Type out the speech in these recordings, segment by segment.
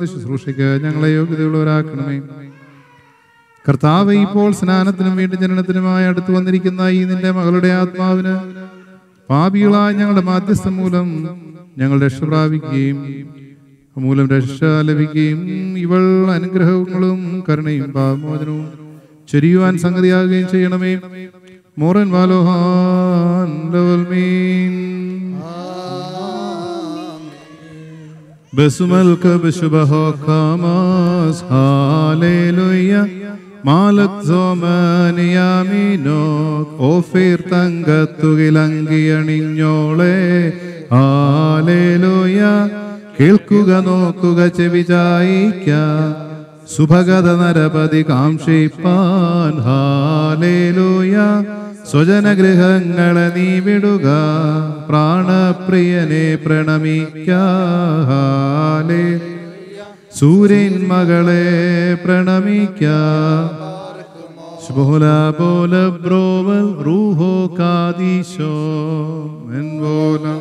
വിധ ശുശ്രൂഷയ്ക്ക് ഞങ്ങളെ യോഗ്യതയുള്ളവരാക്കണമേ കർത്താവ് ഇപ്പോൾ സ്നാനത്തിനും വീണ്ടും ജനനത്തിനുമായി അടുത്തു വന്നിരിക്കുന്ന ഈ നിന്റെ മകളുടെ ആത്മാവിന് പാപികളായ ഞങ്ങളുടെ മാധ്യസ്ഥം മൂലം ഞങ്ങൾ രക്ഷ പ്രാപിക്കുകയും മൂലം രക്ഷ ലഭിക്കുകയും ഇവൾ അനുഗ്രഹങ്ങളും കരുണയും പാപമോചനവും ചൊരിയുവാൻ സംഗതിയാകുകയും ചെയ്യണമേ മോറൻ വാലോഹാൻ ലവൽമീൻ ബസുമൽക ബശുബഹോ കാമാസ് ഹാലേലുയ്യ മാലക് സോമനിയാമിനോ ഓഫീർ തങ്കത്തുകിലങ്കിയണിഞ്ഞോളെ ഹാലേലുയ്യ കേൾക്കുക നോക്കുക ചെവി ചായിക്ക സുഭഗത നരപതി കാംക്ഷിപ്പാൻ ഹാലേലുയ സ്വജനഗൃഹങ്ങളെ നീ വിടുക പ്രാണപ്രിയനെ പ്രണമിക്കാലേ സൂര്യൻ മകളെ പ്രണമിക്ക ശുഭോല പോല ബ്രോവൽ റൂഹോ കാദീശോ മെൻവോലം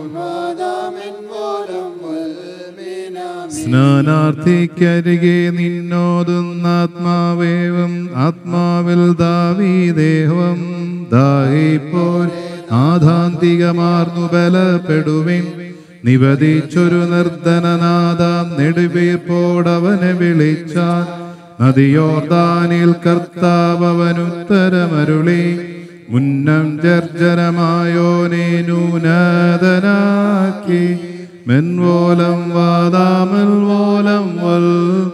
സ്നാനാർത്ഥിക്കരികെ നിന്നോതുന്ന ആത്മാവേവം ആത്മാവിൽ ദാവീദേഹം ദാഹിപ്പോൾ ആധാന്തികമാർന്നു ബലപ്പെടുവിൻ നിവദിച്ചൊരു നിർദ്ധനനാദാം നെടുവീർപ്പോടവനെ വിളിച്ചാൽ നദിയോർദാനിൽ കർത്താവ് അവനുത്തരമരുളി മുന്നം ജർജരമായോനെ നൂനതനാക്കി മെൻവോലം വാദാമൽ വോലം വൽ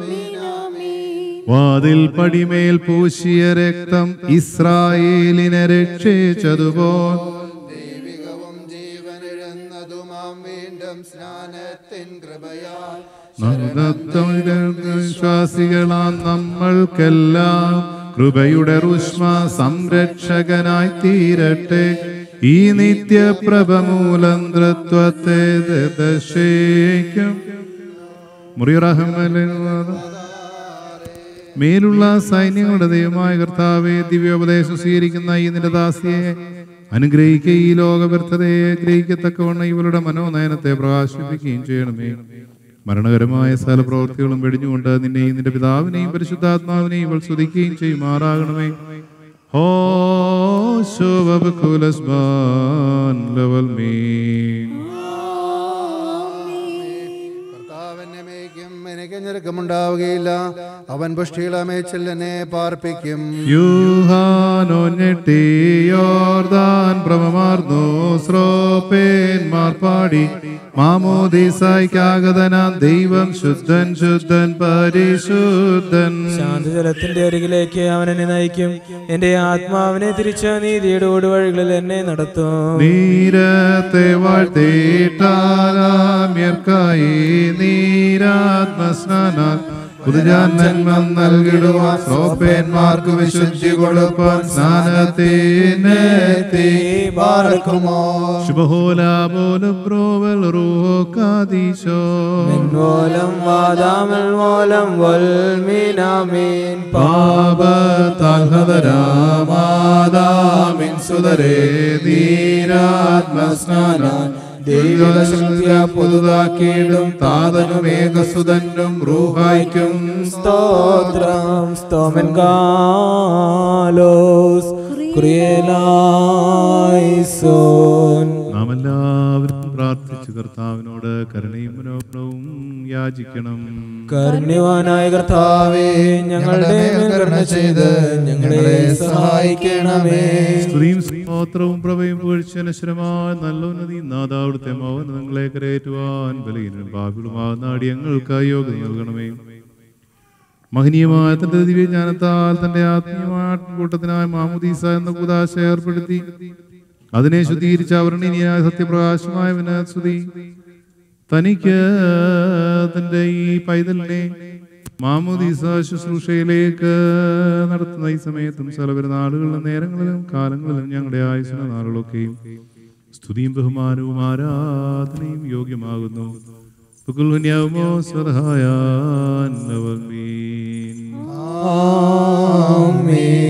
വാതിൽ പടിമേൽ പൂശിയ രക്തം ഇസ്രായേലിനെ രക്ഷിച്ചതുപോൽ ദൈവികവും ജീവനിഴന്നതുമാം വീണ്ടും സ്നാനത്തിൻ കൃപയാൽ വിശ്വാസികളാം നമ്മൾക്കെല്ലാം കൃപയുടെ റുഷ്മ സംരക്ഷകനായി തീരട്ടെ ഈ നിത്യപ്രഭ മൂലം തൃത്വത്തെ ദശേക്കും മേലുള്ള സൈന്യങ്ങളുടെ ദൈവമായ കർത്താവെ ദിവ്യോപദേശം സ്വീകരിക്കുന്ന ഈ നിന്റെ ദാസിയെ അനുഗ്രഹിക്കുക ഈ ലോകവ്യർത്ഥതയെ ഗ്രഹിക്കത്തക്കവണ്ണം ഇവളുടെ മനോനയനത്തെ പ്രകാശിപ്പിക്കുകയും ചെയ്യണമേ മരണകരമായ സകല പ്രവൃത്തികളും വെടിഞ്ഞുകൊണ്ട് നിന്നെയും നിന്റെ പിതാവിനെയും പരിശുദ്ധാത്മാവിനെയും ഇവൾ സ്തുതിക്കുകയും ചെയ്യുമാറാകണമേ ഹോ ശോഭകുലസ്ബാൻ ലവൽ മീ കർത്താവിനെ മേയ്ക്കും എനിക്ക് ഞെരുക്കമുണ്ടാവുകയില്ല അവൻ പുഷ്ടിയുള്ള മേച്ചലിനെ പാർപ്പിക്കും യൂഹാനോ ഞെട്ടിയോർദാൻ ഭ്രമമാർന്നു ശ്രോപേന്മാർ പാടി മാമോദീസായിക്കാഗതനാം ദൈവം ശുദ്ധൻ ശുദ്ധൻ പരിശുദ്ധൻ ശാന്തജലത്തിന്റെ അരികിലേക്ക് അവൻ എന്നെ നയിക്കും എന്റെ ആത്മാവിനെ തിരിച്ച നീതിയുടെ ഓടുവഴികളിൽ എന്നെ നടത്തും നീരത്തെ വാഴ്ത്തിയിട്ടാലാമ്യർക്കായി നീരാത്മസ്നാനാൽ പുതുജാന്മം നൽകിടുവാൻ ശ്രോപ്പേന്മാർക്ക് വിശുദ്ധി കൊടുപ്പാൻ സ്നാനത്തിനെത്തി പാർക്കുമോ ശുഭഹോല പോലും പ്രോവൽ റൂഹോ കാദീശോ മോലം വാദാമൽ മോലം വൽമീനാമീൻ പാപത്താൽ ഹതരാമാതാമിൻ സുതരേ നീരാത്മസ്നാനാൽ ദൈവശക്തിയ പുതുതാക്കിയിടും താതനും ഏകസുതനും റൂഹായിക്കും സ്തോത്രം സ്തോമൻ കാലോസ് ക്രിയലായിസോൻ നാം എല്ലാവരും പ്രാർത്ഥിച്ചു കർത്താവിനോട് കരുണയും മനോഹരവും യാചിക്കണം കരുണ്യവാനായ കർത്താവേ ഞങ്ങളുടെ മേൽ കരുണ ചെയ്ത് ഞങ്ങളെ സഹായിക്കണമേ സ്ത്രീയും സ്തോത്രവും പ്രഭയും പുകഴ്ചനശ്വരമായ നല്ല ഉന്നതി നാദാവിടുത്തെ മൗന നിങ്ങളെ കരയേറ്റുവാൻ ബലഹീനനും പാപികളുമാകുന്ന അടിയങ്ങൾക്ക് യോഗ്യത നൽകണമേ മഹനീയമായ തന്റെ ദിവ്യജ്ഞാനത്താൽ തന്റെ ആത്മീയമായ കൂട്ടത്തിനായ മാമുദീസ എന്ന കൂതാശ ഏർപ്പെടുത്തി അതിനെ ശുദ്ധീകരിച്ച അവർണീനിയായ സത്യപ്രകാശമായ വിനാസ്തുതി തനിക്ക് തന്റെ ഈ പൈതലിനെ മാമുദീസ ശുശ്രൂഷയിലേക്ക് നടത്തുന്ന ഈ സമയത്തും സകലവരുന്ന നാളുകളിലും നേരങ്ങളിലും കാലങ്ങളിലും ഞങ്ങളുടെ ആയുസിന നാളുകളൊക്കെയും സ്തുതിയും ബഹുമാനവും ആരാധനയും യോഗ്യമാകുന്നു പുകുൽഹുന്യാവുമോ സ്വതഹായാൻ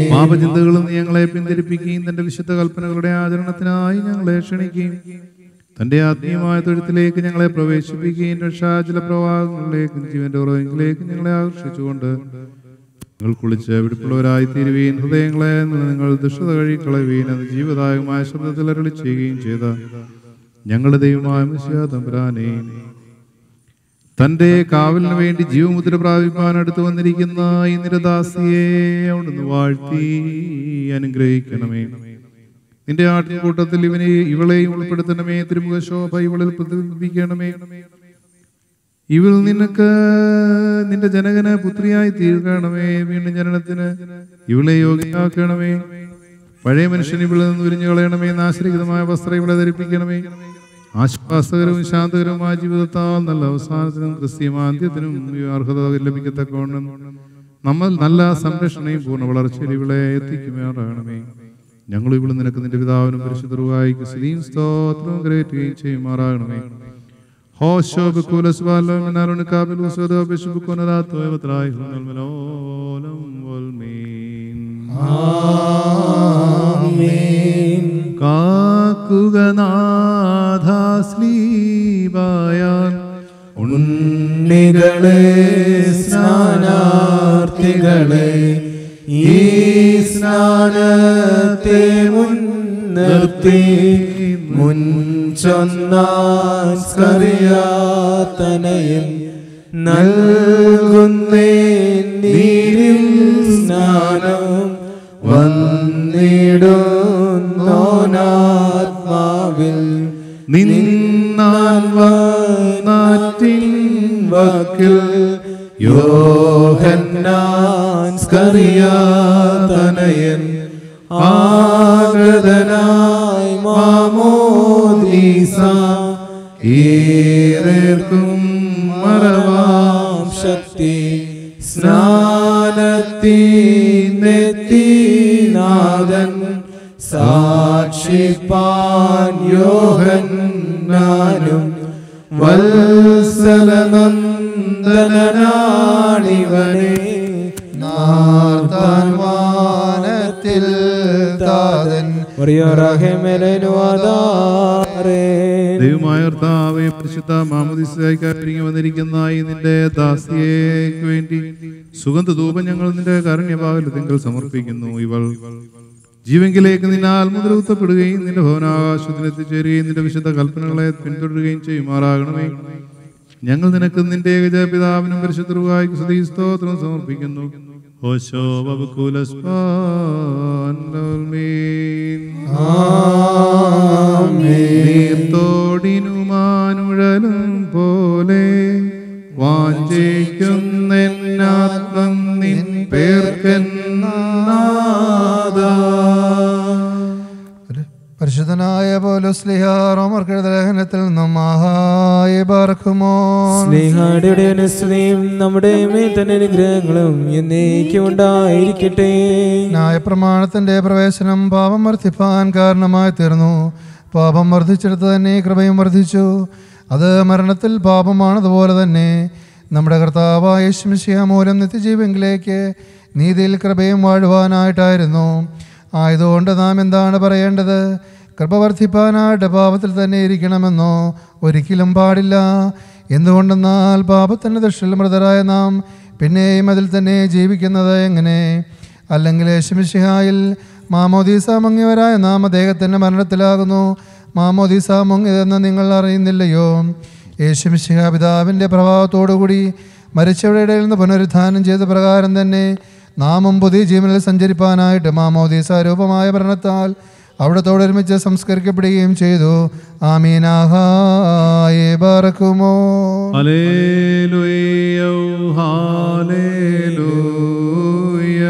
പാപചിന്തകളും നീ ഞങ്ങളെ പിന്തിരിപ്പിക്കുകയും തന്റെ വിശുദ്ധ കൽപ്പനകളുടെ ആചരണത്തിനായി ഞങ്ങളെ ക്ഷണിക്കുകയും തന്റെ ആത്മീയമായ തൊഴുത്തിലേക്ക് ഞങ്ങളെ പ്രവേശിപ്പിക്കുകയും രക്ഷാചല പ്രവാഹങ്ങളിലേക്കും ജീവന്റെ ഉറവിലേക്ക് ഞങ്ങളെ ആകർഷിച്ചുകൊണ്ട് നിങ്ങൾ കുളിച്ച് വിടുപ്പുള്ളവരായി തീരുവീൻ ഹൃദയങ്ങളെ നിങ്ങൾ ദുഷ്ടത കഴിക്കളവീൻ അത് ജീവദായകമായ ശബ്ദത്തിൽ അരളി ചെയ്യുകയും ചെയ്ത ഞങ്ങളുടെ ദൈവമായ മിശിഹാ തമ്പുരാനെ തന്റെ കാവലിന് വേണ്ടി ജീവമുദ്ര പ്രാപിപ്പാൻ അടുത്ത് വന്നിരിക്കുന്ന ഈ നിരദാസിയെ അവിടുന്ന് വാഴ്ത്തി അനുഗ്രഹിക്കണമേ നിന്റെ ആട്ടിൻകൂട്ടത്തിൽ ഇവനെ ഇവളെയും ഉൾപ്പെടുത്തണമേ തിരുമുഖ ശോഭ ഇവളിൽ പ്രതിബിംബിക്കണമേ ഇവൾ നിനക്ക് നിന്റെ ജനകന് പുത്രിയായി തീർക്കണമേ വീണ്ടും ജനനത്തിന് ഇവളെ യോഗ്യയാക്കണമേ പഴയ മനുഷ്യൻ ഇവളിൽ നിന്ന് ഉരിഞ്ഞു കളയണമേ നാശരഹിതമായ വസ്ത്രം ഇവളെ ധരിപ്പിക്കണമേ ആശ്വാസകരവും ശാന്തകരവുമായ ജീവിതത്താൽ നല്ല അവസാനത്തിനും ക്രിസ്ത്യമാന്ത്യത്തിനും ഈ അർഹത ലഭിക്കത്തക്കവണ്ണം നമ്മൾ നല്ല സംരക്ഷണയും പൂർണ്ണ വളർച്ചയിൽ ഇവളെ എത്തിക്കുമാറാകണമേ ഞങ്ങൾ ഇവിടെ നിനക്ക് നിന്റെ പിതാവിനും പരിശുദ്ധരുവായിക്ക് സ്ത്രീയും സ്തോത്രവും കരയറ്റുകയും ചെയ്യുമാറാകണമേ ഹോശോ ബിക്കുലസ് ബാലോം മിനാലുൻ കാബിൽ ഉസദോ ബിശുബുക്കോന രാത്തോ വത്രായി ഹുനൽ മലോലം വൽമീൻ കാക്കുക നാഥാസ്ലീബായാൽ ഉണ്ണികളെ സ്നാനാർത്ഥികളെ ഈ സ്നാനത്തെ മുൻനിർത്തി മുൻചൊന്നാൻ സ്കറിയാത്തനയും നൽകുന്നേ നീരിൽ സ്നാനം വന്നിടുന്നോനാത്മാവിൽ നിന്നാൻ നാറ്റിൻ വക്കിൽ യോഹന്നാൻ സ്കറിയാതനയൻ ആഗതനായി മാമോദീസ ഏറേർക്കും മറവാം ശക്തി സ്നാനത്തിനെത്തിനാഥൻ സാക്ഷിപ്പാൻ യോഹന്നാനും വത്സലനന്ദനാണിവനെ നാർത്താൻ വാനത്തിൽ താതൻ ദൈവമായ കർത്താവേ പരിശുദ്ധ മാമുദിസായിക്കാരിങ്ങി വന്നിരിക്കുന്ന ഈ നിന്റെ ദാസിയേക്ക് വേണ്ടി സുഗന്ധ ധൂപം ഞങ്ങൾ നിന്റെ കാരുണ്യഭാഗത്തിൽ സമർപ്പിക്കുന്നു ഇവൾ ജീവങ്കിലേക്ക് നിന്നെ ആത്മമുദ്ര ഉത്തപ്പെടുകയും നിന്റെ ഭവനാകാശത്തിൽ എത്തിച്ചേരുകയും നിന്റെ വിശുദ്ധ കൽപ്പനകളെ പിന്തുടരുകയും ചെയ്യുമാറാകണമേ ഞങ്ങൾ നിനക്ക് നിന്റെ ഏകജ പിതാവിനും പരിശുദ്ധരുവായി സ്തുതി സ്തോത്രം സമർപ്പിക്കുന്നു ഓശോ നീർത്തോടിനുമാനുഴലും പോലെ വാഞ്ചിക്കുന്നെന്നാത്മം നിൻ പേർക്കെന്നാദ പരിശുദ്ധനായ പോലുസ്ലിഹ റോമർക്കെഴുത ലേഖനത്തിൽ നിന്നും മഹായി പാർക്കുമോ സ്നേഹാടിയുടെ അനുസ്തുതിയും നമ്മുടെ മേൽ തന്നെ അനുഗ്രഹങ്ങളും എന്നേക്കും ഉണ്ടായിരിക്കട്ടെ ന്യായപ്രമാണത്തിന്റെ പ്രവേശനം പാപം വർദ്ധിപ്പാൻ കാരണമായി തീർന്നു പാപം വർദ്ധിച്ചെടുത്ത് തന്നെ കൃപയും വർദ്ധിച്ചു അത് മരണത്തിൽ പാപമാണതുപോലെ തന്നെ നമ്മുടെ കർത്താവായ യേശുമിശിഹ മൂലം നിത്യജീവങ്കിലേക്ക് നീതിയിൽ കൃപയും വാഴുവാനായിട്ടായിരുന്നു ആയതുകൊണ്ട് നാം എന്താണ് പറയേണ്ടത് കൃപ വർദ്ധിപ്പാനായിട്ട് പാപത്തിൽ തന്നെ ഇരിക്കണമെന്നോ ഒരിക്കലും പാടില്ല എന്തുകൊണ്ടെന്നാൽ പാപത്തിൻ്റെ ദൃഷ്ടിയിൽ മൃതരായ നാം പിന്നെയും അതിൽ തന്നെ ജീവിക്കുന്നത് എങ്ങനെ അല്ലെങ്കിൽ യേശുമിശിഹായിൽ മാമോദീസ മുങ്ങിയവരായ നാം അദ്ദേഹത്തിൻ്റെ മരണത്തിലാകുന്നു മാമോദീസ മുങ്ങിയതെന്ന് നിങ്ങൾ അറിയുന്നില്ലയോ യേശുമിശിഹ പിതാവിൻ്റെ പ്രഭാവത്തോടുകൂടി മരിച്ചവരുടെ ഇടയിൽ നിന്ന് പുനരുത്ഥാനം ചെയ്ത പ്രകാരം തന്നെ നാമും പുതിയ ജീവനിൽ സഞ്ചരിപ്പാനായിട്ട് മാമോദീസ രൂപമായ ഭരണത്താൽ അവിടത്തോടൊരുമിച്ച് സംസ്കരിക്കപ്പെടുകയും ചെയ്തു ആമീനാഹായേ ബാറക്കുമോ ഹല്ലേലൂയ ഹല്ലേലൂയ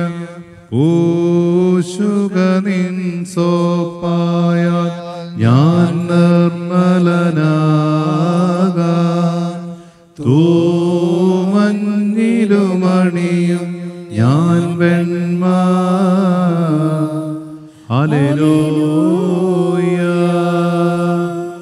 പൂശുകനിൻ സോപ്പായ ഞാൻ നിർമ്മലനാകാൻ തൂമഞ്ഞിലുമണിയും ഞാൻ വെണ്മ ഹല്ലേലൂയ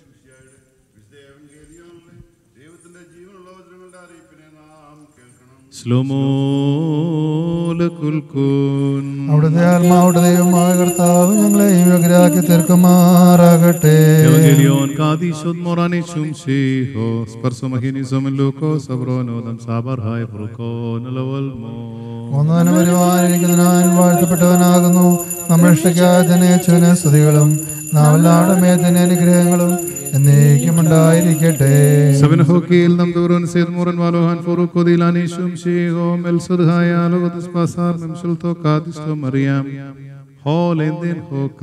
ദൈവത്തിന്റെ ജീവനുള്ള വചനങ്ങളുടെ അറിയിപ്പിനെ നാം കേൾക്കണം ശ്ലോമോലകുൽക്കൂൻ അവിടുത്തെ ആത്മാവുടെ ദൈവമായ കർത്താവ് ഞങ്ങളെ യോഗ്യരാക്കി തീർക്കുമാറാകട്ടെ Evangelion kadishod morani shumshi ho sparso mahini somen loko sabronodam sabar hai frukon lavalmo ഒന്നവനും വരുവാനിരിക്കുന്നതിനാൽ വാഴ്ത്തപ്പെട്ടവനാകുന്നു നമ്മൾ രക്ഷയ്ക്കായ ജനയച്ചവന് സ്തുതികളും നാവല്ലാടെ മേത്തിന് അനുഗ്രഹങ്ങളും എന്നേക്കും ഉണ്ടായിരിക്കട്ടെ Seven hokil nam duron sid moran valohan foru kodilani shumshi ho mel sudhai alogotis pasar memsul to kadisto mariam hol endin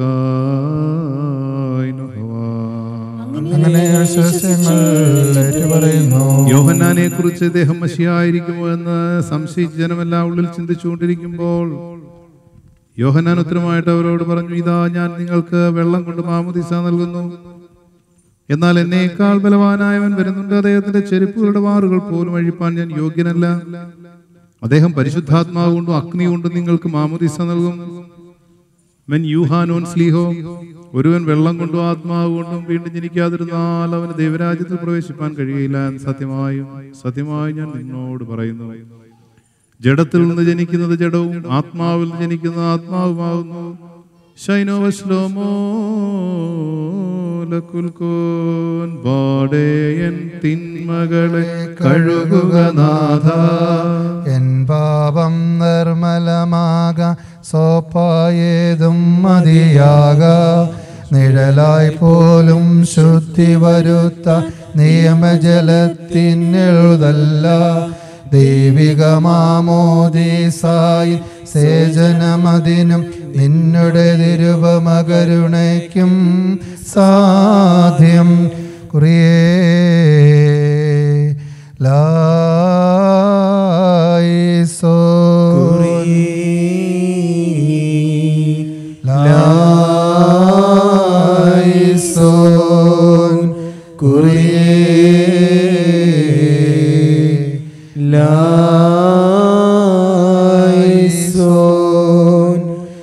hokai no hava അങ്ങനെ വിശ്വസ്യങ്ങൾ ഏറ്റുപറയുന്നു യോഹന്നാനെ കുറിച്ച് ദേഹം മഷിയായിരിക്കുമോ എന്ന് സംശയിച്ച് ജനമെല്ലാം ഉള്ളിൽ ചിന്തിച്ചുകൊണ്ടിരിക്കുമ്പോൾ യോഹന്നാൻ ഉത്തരമായിട്ട് അവരോട് പറഞ്ഞു ഇതാ ഞാൻ നിങ്ങൾക്ക് വെള്ളം കൊണ്ട് മാമുദിസ നൽകുന്നു എന്നാൽ എന്നേക്കാൾ ബലവാനായവൻ വരുന്നുണ്ട് അദ്ദേഹത്തിന്റെ ചെരുപ്പുകളുടെ വാറുകൾ പോലും അഴിപ്പാൻ ഞാൻ യോഗ്യനല്ല അദ്ദേഹം പരിശുദ്ധാത്മാവ് കൊണ്ടും അഗ്നി കൊണ്ടും നിങ്ങൾക്ക് മാമുദിസ നൽകും മെൻ യൂഹാനോൻ സ്ലീഹോ ഒരുവൻ വെള്ളം കൊണ്ടും ആത്മാവ് കൊണ്ടും വീണ്ടും ജനിക്കാതിരുന്നാൽ അവന് ദൈവരാജ്യത്തിൽ പ്രവേശിപ്പാൻ കഴിയില്ല എന്ന് സത്യമായും സത്യമായും ഞാൻ നിന്നോട് പറയുന്നു ജഡത്തിൽ നിന്ന് ജനിക്കുന്നത് ജഡവും ആത്മാവിൽ നിന്ന് ജനിക്കുന്നത് ആത്മാവുമാകുന്നു ശൈനോവശ്ലോമോ ലക്കുൽക്കോൻ ബാടേയൻ തിന്മകളെ കഴുകുക നാഥ എൻ പാപം നിർമ്മലമാക സോപ്പായേതും മതിയാക നിഴലായി പോലും ശുദ്ധി വരുത്ത നിയമജലത്തിനെഴുതല്ല ദൈവികമാമോദീസായി സേചനമതിനും നിന്നുടെ തിരുപമകരുണയ്ക്കും സാധ്യം കുറിയേ ലായിസോ ലായിസോൻ കുറിയേ ലായിസോൻ